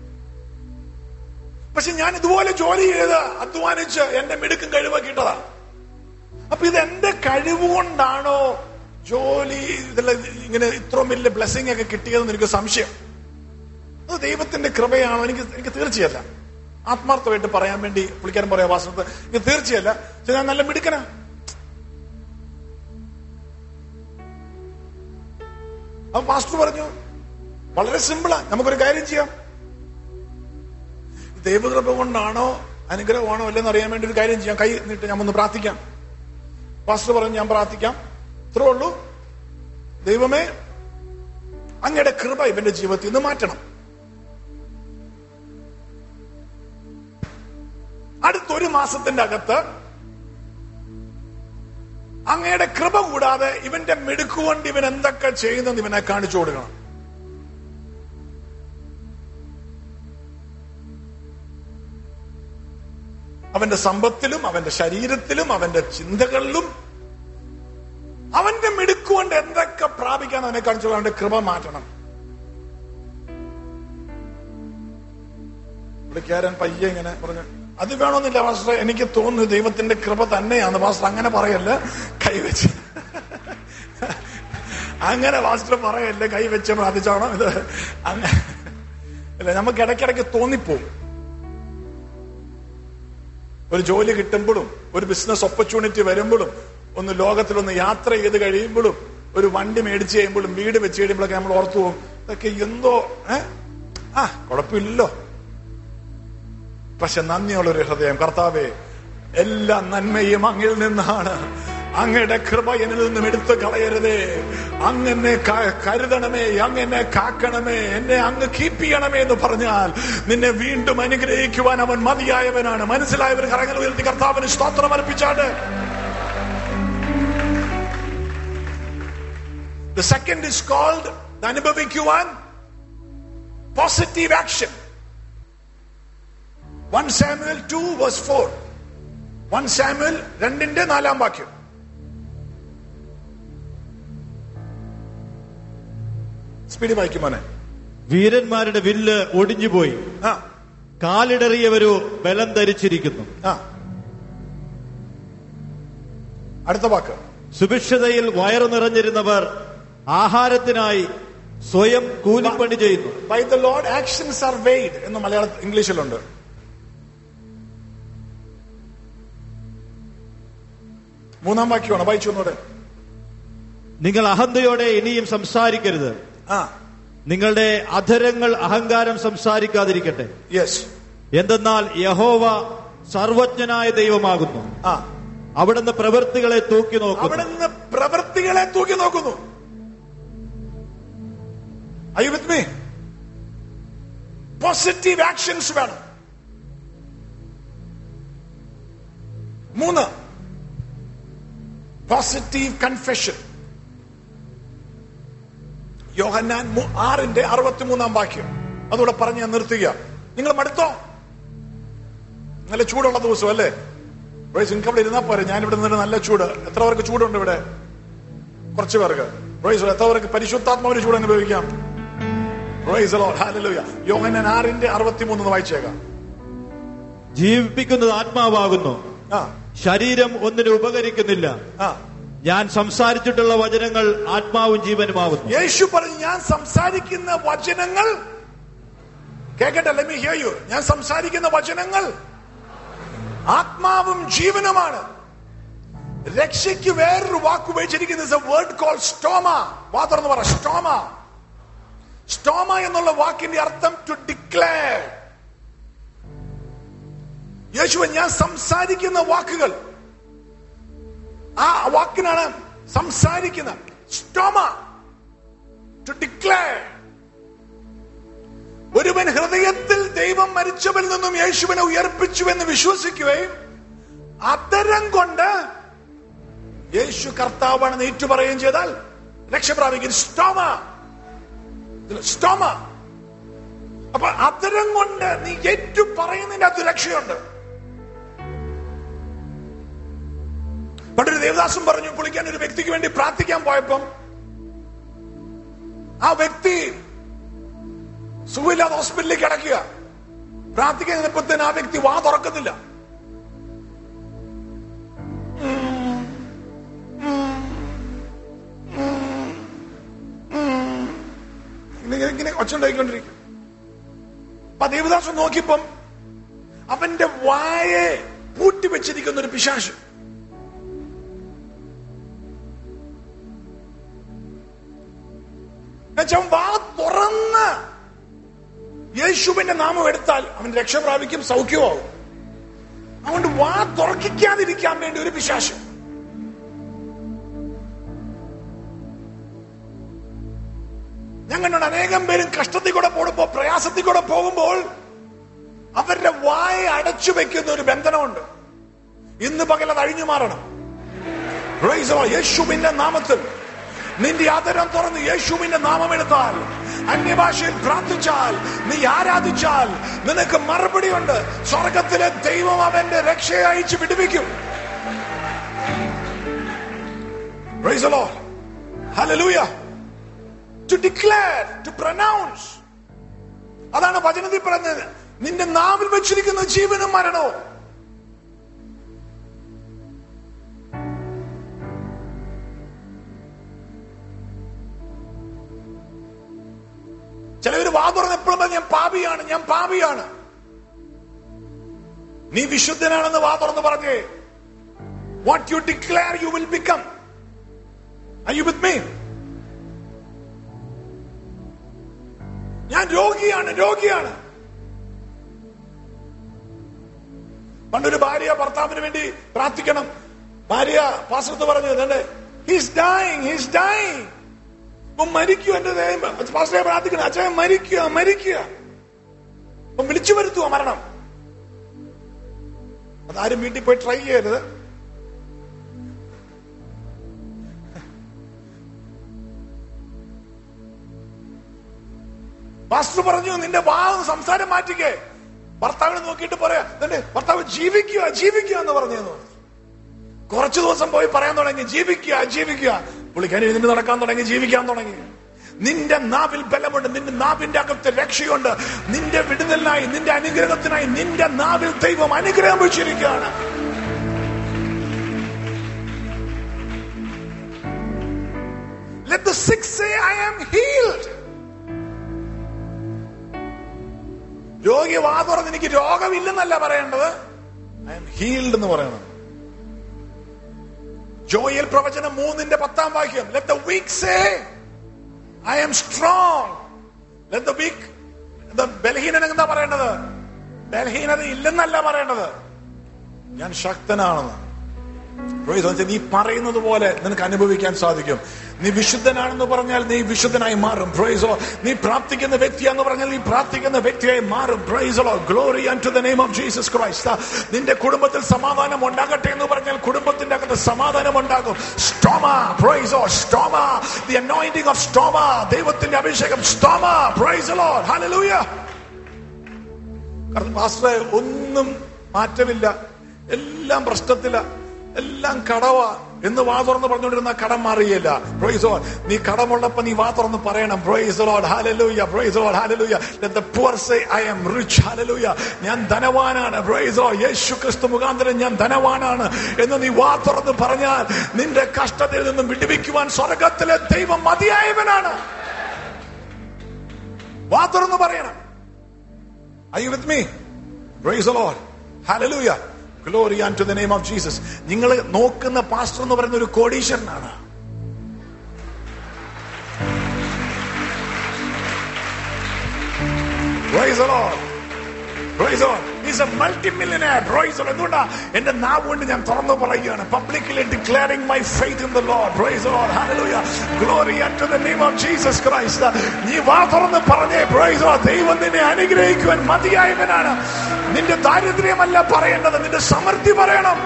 പക്ഷെ ഞാൻ ഇതുപോലെ ജോലി ചെയ്ത് അധ്വാനിച്ച് എന്റെ മിടുക്കും കഴിവൊക്കെ ഇട്ടതാ അപ്പൊ ഇത് എന്റെ കഴിവ് കൊണ്ടാണോ ജോലി ഇതെല്ലാം ഇങ്ങനെ ഇത്രയും വലിയ ബ്ലെസ്സിങ് ഒക്കെ കിട്ടിയതെന്ന് എനിക്ക് സംശയം അത് ദൈവത്തിന്റെ കൃപയാണോ എനിക്ക് എനിക്ക് തീർച്ചയല്ല ആത്മാർത്ഥമായിട്ട് പറയാൻ വേണ്ടി പുള്ളിക്കാരൻ പറയാ വാസനത്ത് എനിക്ക് തീർച്ചയല്ല പക്ഷെ ഞാൻ നല്ല മിടുക്കനാ അപ്പൊ മാസ്റ്റർ പറഞ്ഞു വളരെ സിമ്പിളാ നമുക്കൊരു കാര്യം ചെയ്യാം ദൈവകൃപ കൊണ്ടാണോ അനുഗ്രഹമാണോ അല്ലെന്ന് അറിയാൻ വേണ്ടി ഒരു കാര്യം ചെയ്യാം കൈ നീട്ട് ഞാൻ ഒന്ന് പ്രാർത്ഥിക്കാം പാസ്റ്റർ പറഞ്ഞു ഞാൻ പ്രാർത്ഥിക്കാം ഇത്രേ ഉള്ളൂ ദൈവമേ അങ്ങയുടെ കൃപ ഇവന്റെ ജീവിതത്തിൽ നിന്ന് മാറ്റണം അടുത്തൊരു മാസത്തിന്റെ അകത്ത് അങ്ങയുടെ കൃപ കൂടാതെ ഇവന്റെ മിടുക്കുകൊണ്ട് ഇവൻ എന്തൊക്കെ ചെയ്യുന്നെന്ന് ഇവനെ കാണിച്ചു കൊടുക്കണം അവന്റെ സമ്പത്തിലും അവന്റെ ശരീരത്തിലും അവന്റെ ചിന്തകളിലും അവന്റെ മിടുക്കുകൊണ്ട് എന്തൊക്കെ പ്രാപിക്കാൻ അവനെ കാണിച്ചു കൊടുക്കണം. അവന്റെ കൃപ മാറ്റണം പുള്ളിക്കാരൻ പയ്യെ ഇങ്ങനെ പറഞ്ഞു അത് വേണമെന്നില്ല മാസ്റ്റർ എനിക്ക് തോന്നുന്നു ദൈവത്തിന്റെ കൃപ തന്നെയാണ് മാസ്റ്റർ അങ്ങനെ പറയല്ല കൈവച്ച് അങ്ങനെ മാസ്റ്റർ പറയല്ല കൈവച്ച് പ്രാർത്ഥിച്ചാണോ ഇത് അങ്ങനെ അല്ല നമുക്ക് ഇടയ്ക്കിടയ്ക്ക് തോന്നിപ്പോവും ഒരു ജോലി കിട്ടുമ്പോഴും ഒരു ബിസിനസ് ഓപ്പർച്യൂണിറ്റി വരുമ്പോഴും ഒന്ന് ലോകത്തിലൊന്ന് യാത്ര ചെയ്ത് കഴിയുമ്പോഴും ഒരു വണ്ടി മേടിച്ച് കഴിയുമ്പോഴും വീട് വെച്ച് കഴിയുമ്പോഴൊക്കെ നമ്മൾ ഓർത്തു പോകും ഇതൊക്കെ എന്തോ ഏ ആ കുഴപ്പമില്ലല്ലോ പക്ഷെ നന്ദിയുള്ളൊരു ഹൃദയം കർത്താവേ എല്ലാ നന്മയും അങ്ങിൽ നിന്നാണ് അങ്ങയുടെ കൃപ എന്നിൽ നിന്നും എടുത്തു കളയരുതേ അങ്ങനെ കരുതണമേ അങ്ങനെ കാക്കണമേ എന്നെ അങ്ങ് കീപ്പ് ചെയ്യണമേ എന്ന് പറഞ്ഞാൽ നിന്നെ വീണ്ടും അനുഗ്രഹിക്കുവാൻ അവൻ മതിയായവനാണ് മനസ്സിലായവർ കരങ്ങൾ ഉയർത്തി കർത്താവിന് സ്തോത്രം അർപ്പിച്ചാണ് The second is called the അനുഭവിക്കുവാൻ positive action 1 Samuel 2 verse 4 1 Samuel രണ്ടിന്റെ നാലാം വാക്യം സ്പീഡ് വായിക്കും മോനെ വീരന്മാരുടെ വില്ല് ഒടിഞ്ഞുപോയി ആ കാലിടറിയവരു ബലം ധരിച്ചിരിക്കുന്നു ആ അടുത്ത വാക്ക് സുഭിക്ഷതയിൽ വയറു നിറഞ്ഞിരുന്നവർ ആഹാരത്തിനായി സ്വയം കൂലിപ്പണി ചെയ്യുന്നു by the Lord actions are weighed എന്ന് മലയാള ഇംഗ്ലീഷിലുണ്ട് മൂന്നാം വാക്യമാണ് വായിച്ചു ഒന്നുകൂടെ നിങ്ങൾ അഹന്തയോടെ ഇനിയും സംസാരിക്കരുത് ആ നിങ്ങളുടെ അധരങ്ങൾ അഹങ്കാരം സംസാരിക്കാതിരിക്കട്ടെ യെസ് എന്തെന്നാൽ യഹോവ സർവജ്ഞനായ ദൈവമാകുന്നു ആ അവിടുന്ന് പ്രവൃത്തികളെ തൂക്കി നോക്കുന്നു അവിടെ നിന്ന് പ്രവൃത്തികളെ തൂക്കി നോക്കുന്നു I with me positive actions വേണം മൂന്ന് പോസിറ്റീവ് കൺഫെഷൻ യോഹന്നാൻ മു- ആറിന്റെ അറുപത്തിമൂന്നാം വാക്യം അതുകൂടെ പറഞ്ഞ് ഞാൻ നിർത്തുക നിങ്ങൾ മടുത്തോ നല്ല ചൂടുള്ള ദിവസം അല്ലേ റോയ്സ് നിങ്ങൾക്ക് അവിടെ ഇരുന്നാ പോരെ ഞാൻ ഇവിടെ നിന്ന് നല്ല ചൂട് എത്ര പേർക്ക് ചൂടുണ്ട് ഇവിടെ കുറച്ച് പേർക്ക് റോയ്സ് എത്ര പേർക്ക് പരിശുദ്ധാത്മാവിന് ചൂട് അനുഭവിക്കാം റോയ്സ് ഹാലലൂയ യോഹന്നാൻ ആറിന്റെ അറുപത്തിമൂന്ന് വായിച്ചേക്കാം ജീവിപ്പിക്കുന്നത് ആത്മാവാകുന്നു ആ ശരീരം ഒന്നിനും ഉപകരിക്കുന്നില്ല ആ ഞാൻ സംസാരിച്ചിട്ടുള്ള വചനങ്ങൾ ആത്മാവും ജീവനുമാകുന്നു യേശു പറഞ്ഞു ഞാൻ സംസാരിക്കുന്ന വചനങ്ങൾ കേക്കട്ടെ let me hear you ഞാൻ സംസാരിക്കുന്ന വചനങ്ങൾ ആത്മാവും ജീവനുമാണ് രക്ഷയ്ക്ക് വേറൊരു വാക്ക് ഉപയോഗിച്ചിരിക്കുന്നത് വേർഡ് കോൾ സ്റ്റോമ വാ തുറന്ന് പറ സ്റ്റോമ സ്റ്റോമ എന്നുള്ള വാക്കിന്റെ അർത്ഥം ടു ഡിക്ലെയർ യേശുവൻ ഞാൻ സംസാരിക്കുന്ന വാക്കുകൾ ആ വാക്കിനാണ് സംസാരിക്കുന്ന സ്റ്റോമ ടു ഡിക്ലെയർ ഒരുവൻ ഹൃദയത്തിൽ ദൈവം മരിച്ചവരിൽ നിന്നും യേശുവിനെ ഉയർപ്പിച്ചു എന്ന് വിശ്വസിക്കുകയും അതരം കൊണ്ട് യേശു കർത്താവാണെന്ന് ഏറ്റുപറയുകയും ചെയ്താൽ രക്ഷപ്രാപിക്കും സ്റ്റോമ സ്റ്റോമ അപ്പൊ അതരം കൊണ്ട് നീ ഏറ്റു പറയുന്നതിന്റെ അകത്ത് രക്ഷയുണ്ട് പണ്ടൊരു ദേവദാസും പറഞ്ഞു പുള്ളിക്കാൻ ഒരു വ്യക്തിക്ക് വേണ്ടി പ്രാർത്ഥിക്കാൻ പോയപ്പം ആ വ്യക്തി സുഖമില്ലാതെ ഹോസ്പിറ്റലിൽ കിടക്കുക പ്രാർത്ഥിക്കാൻ നിന്നപ്പത്തിന് ആ വ്യക്തി വാ തുറക്കുന്നില്ല ഇങ്ങനെ ഇങ്ങനെ ഒച്ചുണ്ടായിക്കൊണ്ടിരിക്കും അപ്പൊ ദേവദാസൻ നോക്കിയപ്പം അവന്റെ വായെ പൂട്ടി വെച്ചിരിക്കുന്ന ഒരു പിശാശ് എന്നുവെച്ചാൽ അവൻ വാ തുറന്ന് യേശുവിന്റെ നാമം എടുത്താൽ അവൻ രക്ഷ പ്രാപിക്കും സൗഖ്യമാവും അതുകൊണ്ട് വാ തുറക്കിക്കാതിരിക്കാൻ വേണ്ടി ഒരു പിശാശം ഞാൻ കണ്ടുണ്ട് അനേകം പേരും കഷ്ടത്തിൽ കൂടെ പോകുമ്പോ പ്രയാസത്തിൽ കൂടെ പോകുമ്പോൾ അവരുടെ വായ അടച്ചു വെക്കുന്ന ഒരു ബന്ധനമുണ്ട് ഇന്ന് പകൽ അത് അഴിഞ്ഞു മാറണം Praise the Lord. യേശുവിന്റെ നാമത്തിൽ നിന്റെ ആദരം തുറന്ന് യേശുവിന്റെ നാമം എടുത്താൽ അന്യഭാഷയിൽ പ്രാർത്ഥിച്ചാൽ നീ ആരാധിച്ചാൽ നിനക്ക് മറുപടിയുണ്ട് സ്വർഗത്തിലെ ദൈവം അവന്റെ രക്ഷയെ അയച്ച് വിടുവിക്കും Praise the Lord. Hallelujah. To declare, to pronounce. അതാണ് വചനത്തിൽ പറഞ്ഞത് നിന്റെ നാവിൽ വെച്ചിരിക്കുന്ന ജീവനും മരണവും ചിലവര് വാ തുറന്ന് എപ്പോഴും പറയും, ഞാൻ പാപിയാണ് ഞാൻ പാപിയാണ് നീ വിശുദ്ധനാണെന്ന് വാ തുറന്ന് പറഞ്ഞേ what you declare you will become I you with me ഞാൻ രോഗിയാണ് രോഗിയാണ് പണ്ടൊരു ഭാര്യ ഭർത്താവിന് വേണ്ടി പ്രാർത്ഥിക്കണം ഭാര്യ പാസ്രത്ത് പറഞ്ഞത് ഹീസ് ഡൈങ് ഹീസ് ഡൈങ് ഇപ്പൊ മരിക്കൂ എന്റെ പാസ്റ്ററെ പ്രാർത്ഥിക്കണം അച്ഛൻ മരിക്കുക മരിക്കുക അപ്പൊ വിളിച്ചു വരുത്തുക മരണം അതാരും വീട്ടിൽ പോയി ട്രൈ ചെയ്യരുത് പാസ്റ്റർ പറഞ്ഞു നിന്റെ വാ സംസാരം മാറ്റിക്കേ ഭർത്താവിനെ നോക്കിയിട്ട് പറയാ നിന്റെ ഭർത്താവ് ജീവിക്കുക ജീവിക്കുക എന്ന് പറഞ്ഞു കുറച്ചു ദിവസം പോയി പറയാൻ തുടങ്ങി ജീവിക്കുക ജീവിക്കുക പുള്ളിക്കാരി എഴുന്നേറ്റ് നടക്കാൻ തുടങ്ങി ജീവിക്കാൻ തുടങ്ങി നിന്റെ നാവിൽ ബലമുണ്ട് നിന്റെ നാവിന്റെ അകത്ത് രക്ഷയുണ്ട് നിന്റെ വിടുതലിനായി നിന്റെ അനുഗ്രഹത്തിനായി നിന്റെ നാവിൽ ദൈവം അനുഗ്രഹം വെച്ചിരിക്കുകയാണ് Let the sick say, I am healed. രോഗി വാ തുറന്ന് എനിക്ക് രോഗമില്ലെന്നല്ല പറയേണ്ടത് ഐ എം ഹീൽഡ് എന്ന് പറയണം ജോയൽ പ്രവചനം മൂന്നിന്റെ പത്താം വാക്യം let the weak say I am strong let the weak ബലഹീനൻ എന്താ പറയേണ്ടത് ബലഹീനത ഇല്ലെന്നല്ല പറയേണ്ടത് ഞാൻ ശക്തനാണെന്ന് Praise the Lord. നീ പറയുന്നത് പോലെ നിനക്ക് അനുഭവിക്കാൻ സാധിക്കും നീ വിശുദ്ധനാണെന്ന് പറഞ്ഞാൽ നീ വിശുദ്ധനായി മാറും പ്രൈസോ നീ പ്രാർത്ഥിക്കുന്ന വ്യക്തിയാന്ന് പറഞ്ഞാൽ നീ പ്രാർത്ഥിക്കുന്ന വ്യക്തിയായി മാറും പ്രൈസോ glory to the name of Jesus Christ നിന്റെ കുടുംബത്തിൽ സമാധാനം ഉണ്ടാകട്ടെ എന്ന് പറഞ്ഞാൽ കുടുംബത്തിന്റെ അകത്ത് സമാധാനം ഉണ്ടാകും സ്റ്റോമ പ്രൈസോ സ്റ്റോമ ദി അനോയിന്റിംഗ് ഓഫ് സ്റ്റോമ ദൈവത്തിന്റെ അഭിഷേകം സ്റ്റോമ പ്രൈസ് ലോർഡ് ഹല്ലേലൂയ കാരണം പാസ്റ്ററെ ഒന്നും മാറ്റമില്ല എല്ലാം പ്രശ്നത്തില എല്ലാം കടവാ എന്ന് വാ തുറന്ന് പറഞ്ഞുകൊണ്ടിരുന്ന കടം മാറിയില്ല പ്രൈസ് ലോർഡ് നീ കടമുള്ളപ്പോ നീ വാ തുറന്ന് പറയണം praise Lord hallelujah praise Lord hallelujah let the poor say i am rich hallelujah ഞാൻ ധനവാനാണ് പ്രൈസ് ലോർഡ് യേശു ക്രിസ്തു മുഖാന്തരം ഞാൻ ധനവാനാണ് എന്ന് നീ വാ തുറന്ന് പറഞ്ഞാൽ നിന്റെ കഷ്ടതയിൽ നിന്നും വിടുവിക്കുവാൻ സ്വർഗത്തിലെ ദൈവം മതിയായവനാണ് വാ തുറന്ന് പറയണം Are you with me? Praise the Lord. Hallelujah. Glory unto the name of Jesus. നിങ്ങൾ നോക്കുന്ന പാസ്റ്റർ എന്ന് പറയുന്ന ഒരു കോടീശ്വരനാണ് Praise the Lord. Praise the Lord. He's a multi-millionaire. Praise the Lord. എന്തുകൊണ്ടാ എന്റെ നാവ് കൊണ്ട് ഞാൻ തുറന്നു പറയുകയാണ് publicly declaring my faith in the Lord praise the Lord hallelujah glory to the name of Jesus Christ നീ വാ തുറന്ന് പറഞ്ഞേ പ്രൈസ് ദ ലോർഡ് ദൈവം നിന്നെ അനുഗ്രഹിക്കുവാൻ മതിയായവനാണ് നിന്റെ ദാരിദ്ര്യമല്ല പറയേണ്ടത് നിന്റെ സമൃദ്ധി പറയണം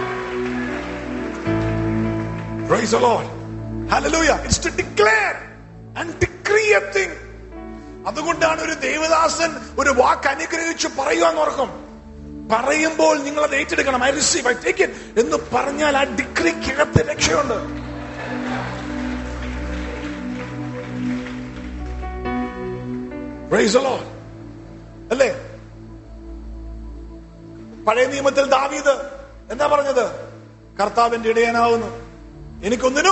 praise the Lord hallelujah it's to declare and decree a thing അതുകൊണ്ടാണ് ഒരു ദേവദാസൻ ഒരു വാക്ക് അനുഗ്രഹിച്ച് പറയുക ഓർക്കും പറയുമ്പോൾ നിങ്ങൾ അത് ഏറ്റെടുക്കണം I receive I take it എന്ന് പറഞ്ഞാൽ ആ ഡിഗ്രിക്കകത്ത് രക്ഷയുണ്ട് Praise the Lord. അല്ലേ പഴയ നിയമത്തിൽ ദാവീദ് എന്താ പറഞ്ഞത് കർത്താവിന്റെ ഇടയനാവുന്നു എനിക്കൊന്നിനും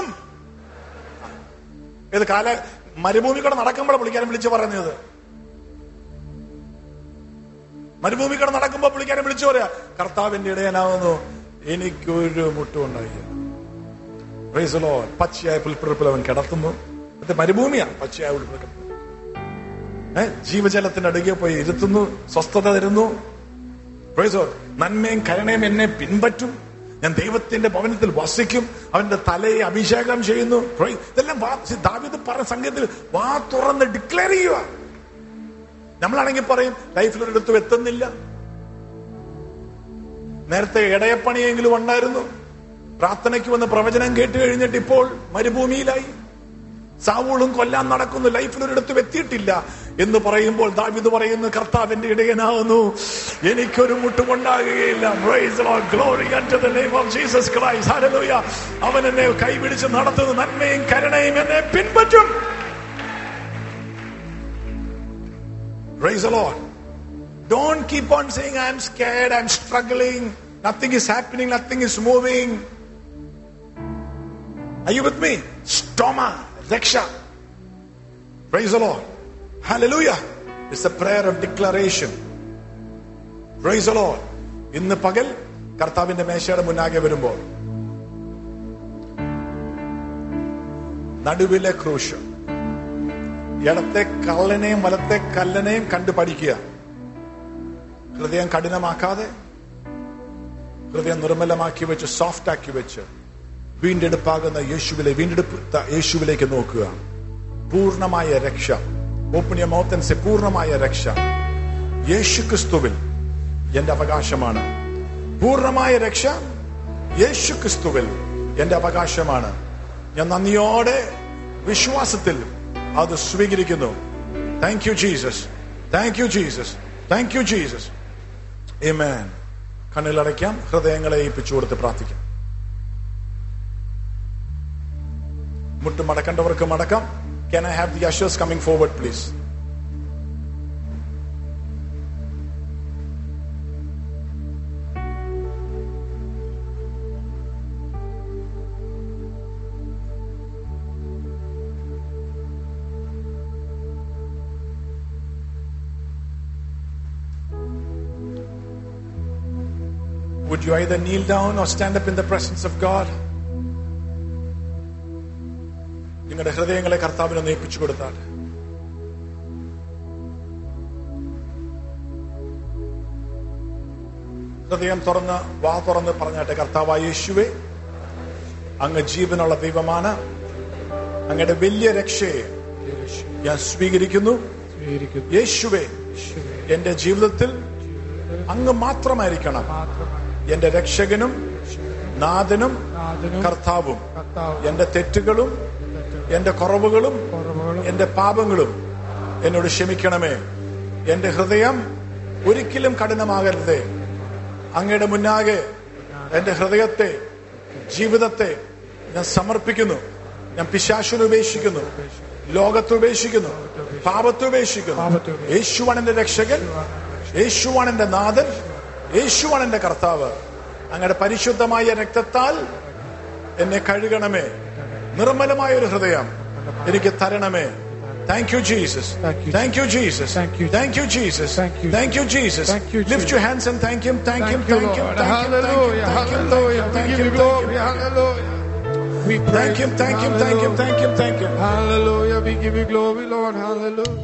ഏത് കാല മരുഭൂമി കൂടെ നടക്കുമ്പോൾ പുള്ളിക്കാരൻ വിളിച്ചു പറയുന്നത് മരുഭൂമി കൂടെ നടക്കുമ്പോൾ പുള്ളിക്കാരൻ വിളിച്ചു പറയാ കർത്താവിന്റെ ഇടയനാവുന്നു എനിക്കൊരു മുട്ടും ഉണ്ടായില്ല Praise the Lord. പച്ചയായ പുൽപ്പുറപ്പിൽ അവൻ കിടത്തുന്നു അത് മരുഭൂമിയാണ് പച്ചയായ പുൽപ്പുറപ്പിൽ ഏ ജീവജലത്തിന്റെ അടുകെ പോയി ഇരുത്തുന്നു സ്വസ്ഥത തരുന്നു Praise the Lord. നന്മയും കരുണയും എന്നെ പിൻപറ്റും ഞാൻ ദൈവത്തിന്റെ ഭവനത്തിൽ വസിക്കും അവന്റെ തലയെ അഭിഷേകം ചെയ്യുന്നു Praise- ഇതെല്ലാം വാ- see, ദാവീദ് പറഞ്ഞ സംഗീതത്തിൽ വാ തുറന്ന് ഡിക്ലെയർ ചെയ്യുക നമ്മളാണെങ്കിൽ പറയും ലൈഫിൽ ഒരിടത്തും എത്തുന്നില്ല നേരത്തെ ഇടയപ്പണിയെങ്കിലും ഉണ്ടായിരുന്നു പ്രാർത്ഥനയ്ക്ക് വന്ന് പ്രവചനം കേട്ട് കഴിഞ്ഞിട്ട് ഇപ്പോൾ മരുഭൂമിയിലായി സാവൂളും കൊല്ലാൻ നടക്കുന്നു ലൈഫിൽ ഒരിടത്തും എത്തിയിട്ടില്ല എന്ന് പറയുമ്പോൾ ദാവിദ് പറയുന്നു കർത്താവിന്റെ ഇടയനാവുന്നു എനിക്കൊരു മുട്ടുമുണ്ടാകുകയില്ല Praise the Lord. Glory unto the name of Jesus Christ. Hallelujah. അവൻ എന്നെ കൈപിടിച്ച് നടത്തുന്നു നന്മയും കരുണയും എന്നെ പിൻപറ്റും Praise the Lord. Don't keep on saying, I'm scared, I'm struggling, nothing is happening, nothing is moving. Are you with me? Stoma, Reksha. Praise the Lord. Hallelujah. It's a prayer of declaration. Praise the Lord. ഇന്ന് പകൽ കർത്താവിന്റെ മേശയുടെ മുന്നാകെ വരുമ്പോൾ നടുവിലെ ക്രൂശ് ഇടത്തെ കള്ളനെയും വലത്തെ കല്ലനെയും കണ്ടു പഠിക്കുക ഹൃദയം കഠിനമാക്കാതെ ഹൃദയം നിർമ്മലമാക്കി വെച്ച് സോഫ്റ്റ് ആക്കി വെച്ച് വീണ്ടെടുപ്പാകുന്ന യേശുവിലെ വീണ്ടെടുപ്പ് യേശുവിലേക്ക് നോക്കുക പൂർണ്ണമായ രക്ഷ open your mouth and say പൂർണ്ണമായ രക്ഷ യേശു ക്രിസ്തുവിൽ എന്റെ അവകാശമാണ് പൂർണ്ണമായ രക്ഷ യേശു ക്രിസ്തുവിൽ എന്റെ അവകാശമാണ് ഞാൻ നന്ദിയോടെ വിശ്വാസത്തിൽ അത് സ്വീകരിക്കുന്നു thank you Jesus thank you Jesus thank you Jesus Amen. കണ്ണിലടയ്ക്കാം ഹൃദയങ്ങളെ ഏൽപ്പിച്ചു കൊടുത്ത് പ്രാർത്ഥിക്കാം മുട്ട് മടക്കേണ്ടവർക്ക് മടക്കാം can I have the ushers coming forward please Would you either kneel down or stand up in the presence of God? നിങ്ങളുടെ ഹൃദയങ്ങളെ കർത്താവിനെ നേപ്പിച്ചു കൊടുത്താൽ ഹൃദയം തുറന്ന് വാ തുറന്ന് പറഞ്ഞാട്ടെ കർത്താവായ യേശുവേ അങ്ങ് ജീവനുള്ള ദൈവമാണ് അങ്ങയുടെ വലിയ രക്ഷയെ ഞാൻ സ്വീകരിക്കുന്നു സ്വീകരിക്കുന്നു യേശുവെ എന്റെ ജീവിതത്തിൽ അങ്ങ് മാത്രമായിരിക്കണം എന്റെ രക്ഷകനും നാഥനും നാഥനും കർത്താവും കർത്താവും എന്റെ തെറ്റുകളും എന്റെ കുറവുകളും കുറവുകളും എന്റെ പാപങ്ങളും എന്നോട് ക്ഷമിക്കണമേ എന്റെ ഹൃദയം ഒരിക്കലും കഠിനമാകരുതേ അങ്ങയുടെ മുന്നാകെ എന്റെ ഹൃദയത്തെ ജീവിതത്തെ ഞാൻ സമർപ്പിക്കുന്നു ഞാൻ പിശാശുനെ ഉപേക്ഷിക്കുന്നു ലോകത്തെ ഉപേക്ഷിക്കുന്നു പാപത്തെ ഉപേക്ഷിക്കുന്നു പാപത്തെ ഉപേക്ഷിക്കുന്നു. യേശുവാണ് എന്റെ രക്ഷകൻ യേശുവാണ് എന്റെ നാഥൻ യേശുവാണ് എന്റെ കർത്താവ് അങ്ങയുടെ പരിശുദ്ധമായ രക്തത്താൽ എന്നെ കഴുകണമേ നിർമ്മലമായ ഒരു ഹൃദയം എനിക്ക് തരണമേ thank you Jesus Thank you, thank you Jesus Thank you, thank you Jesus Thank you, thank you Jesus Thank you, lift you hands and thank him thank him Thank you, thank him Lord. Hallelujah, hallelujah. We give you glory. Hallelujah. We Thank praise him, thank him, thank him, thank him, thank him. Hallelujah. We give you glory, Lord. Hallelujah.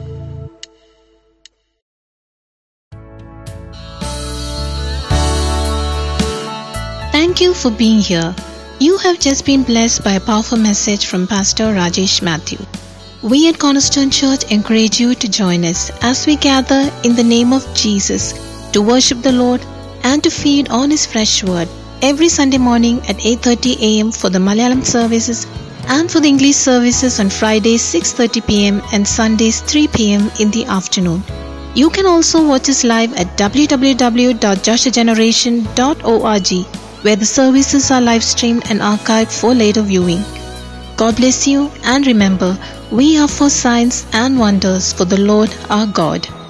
Thank you for being here. You have just been blessed by a powerful message from Pastor Rajesh Matthew. We at Cornerstone Church encourage you to join us as we gather in the name of Jesus to worship the Lord and to feed on his fresh word every Sunday morning at 8:30 a.m. for the Malayalam services and for the English services on Fridays 6:30 p.m. and Sundays 3 p.m. in the afternoon. You can also watch us live at www.joshageneration.org where the services are live streamed and archived for later viewing. God bless you and remember, we are for signs and wonders for the Lord our God.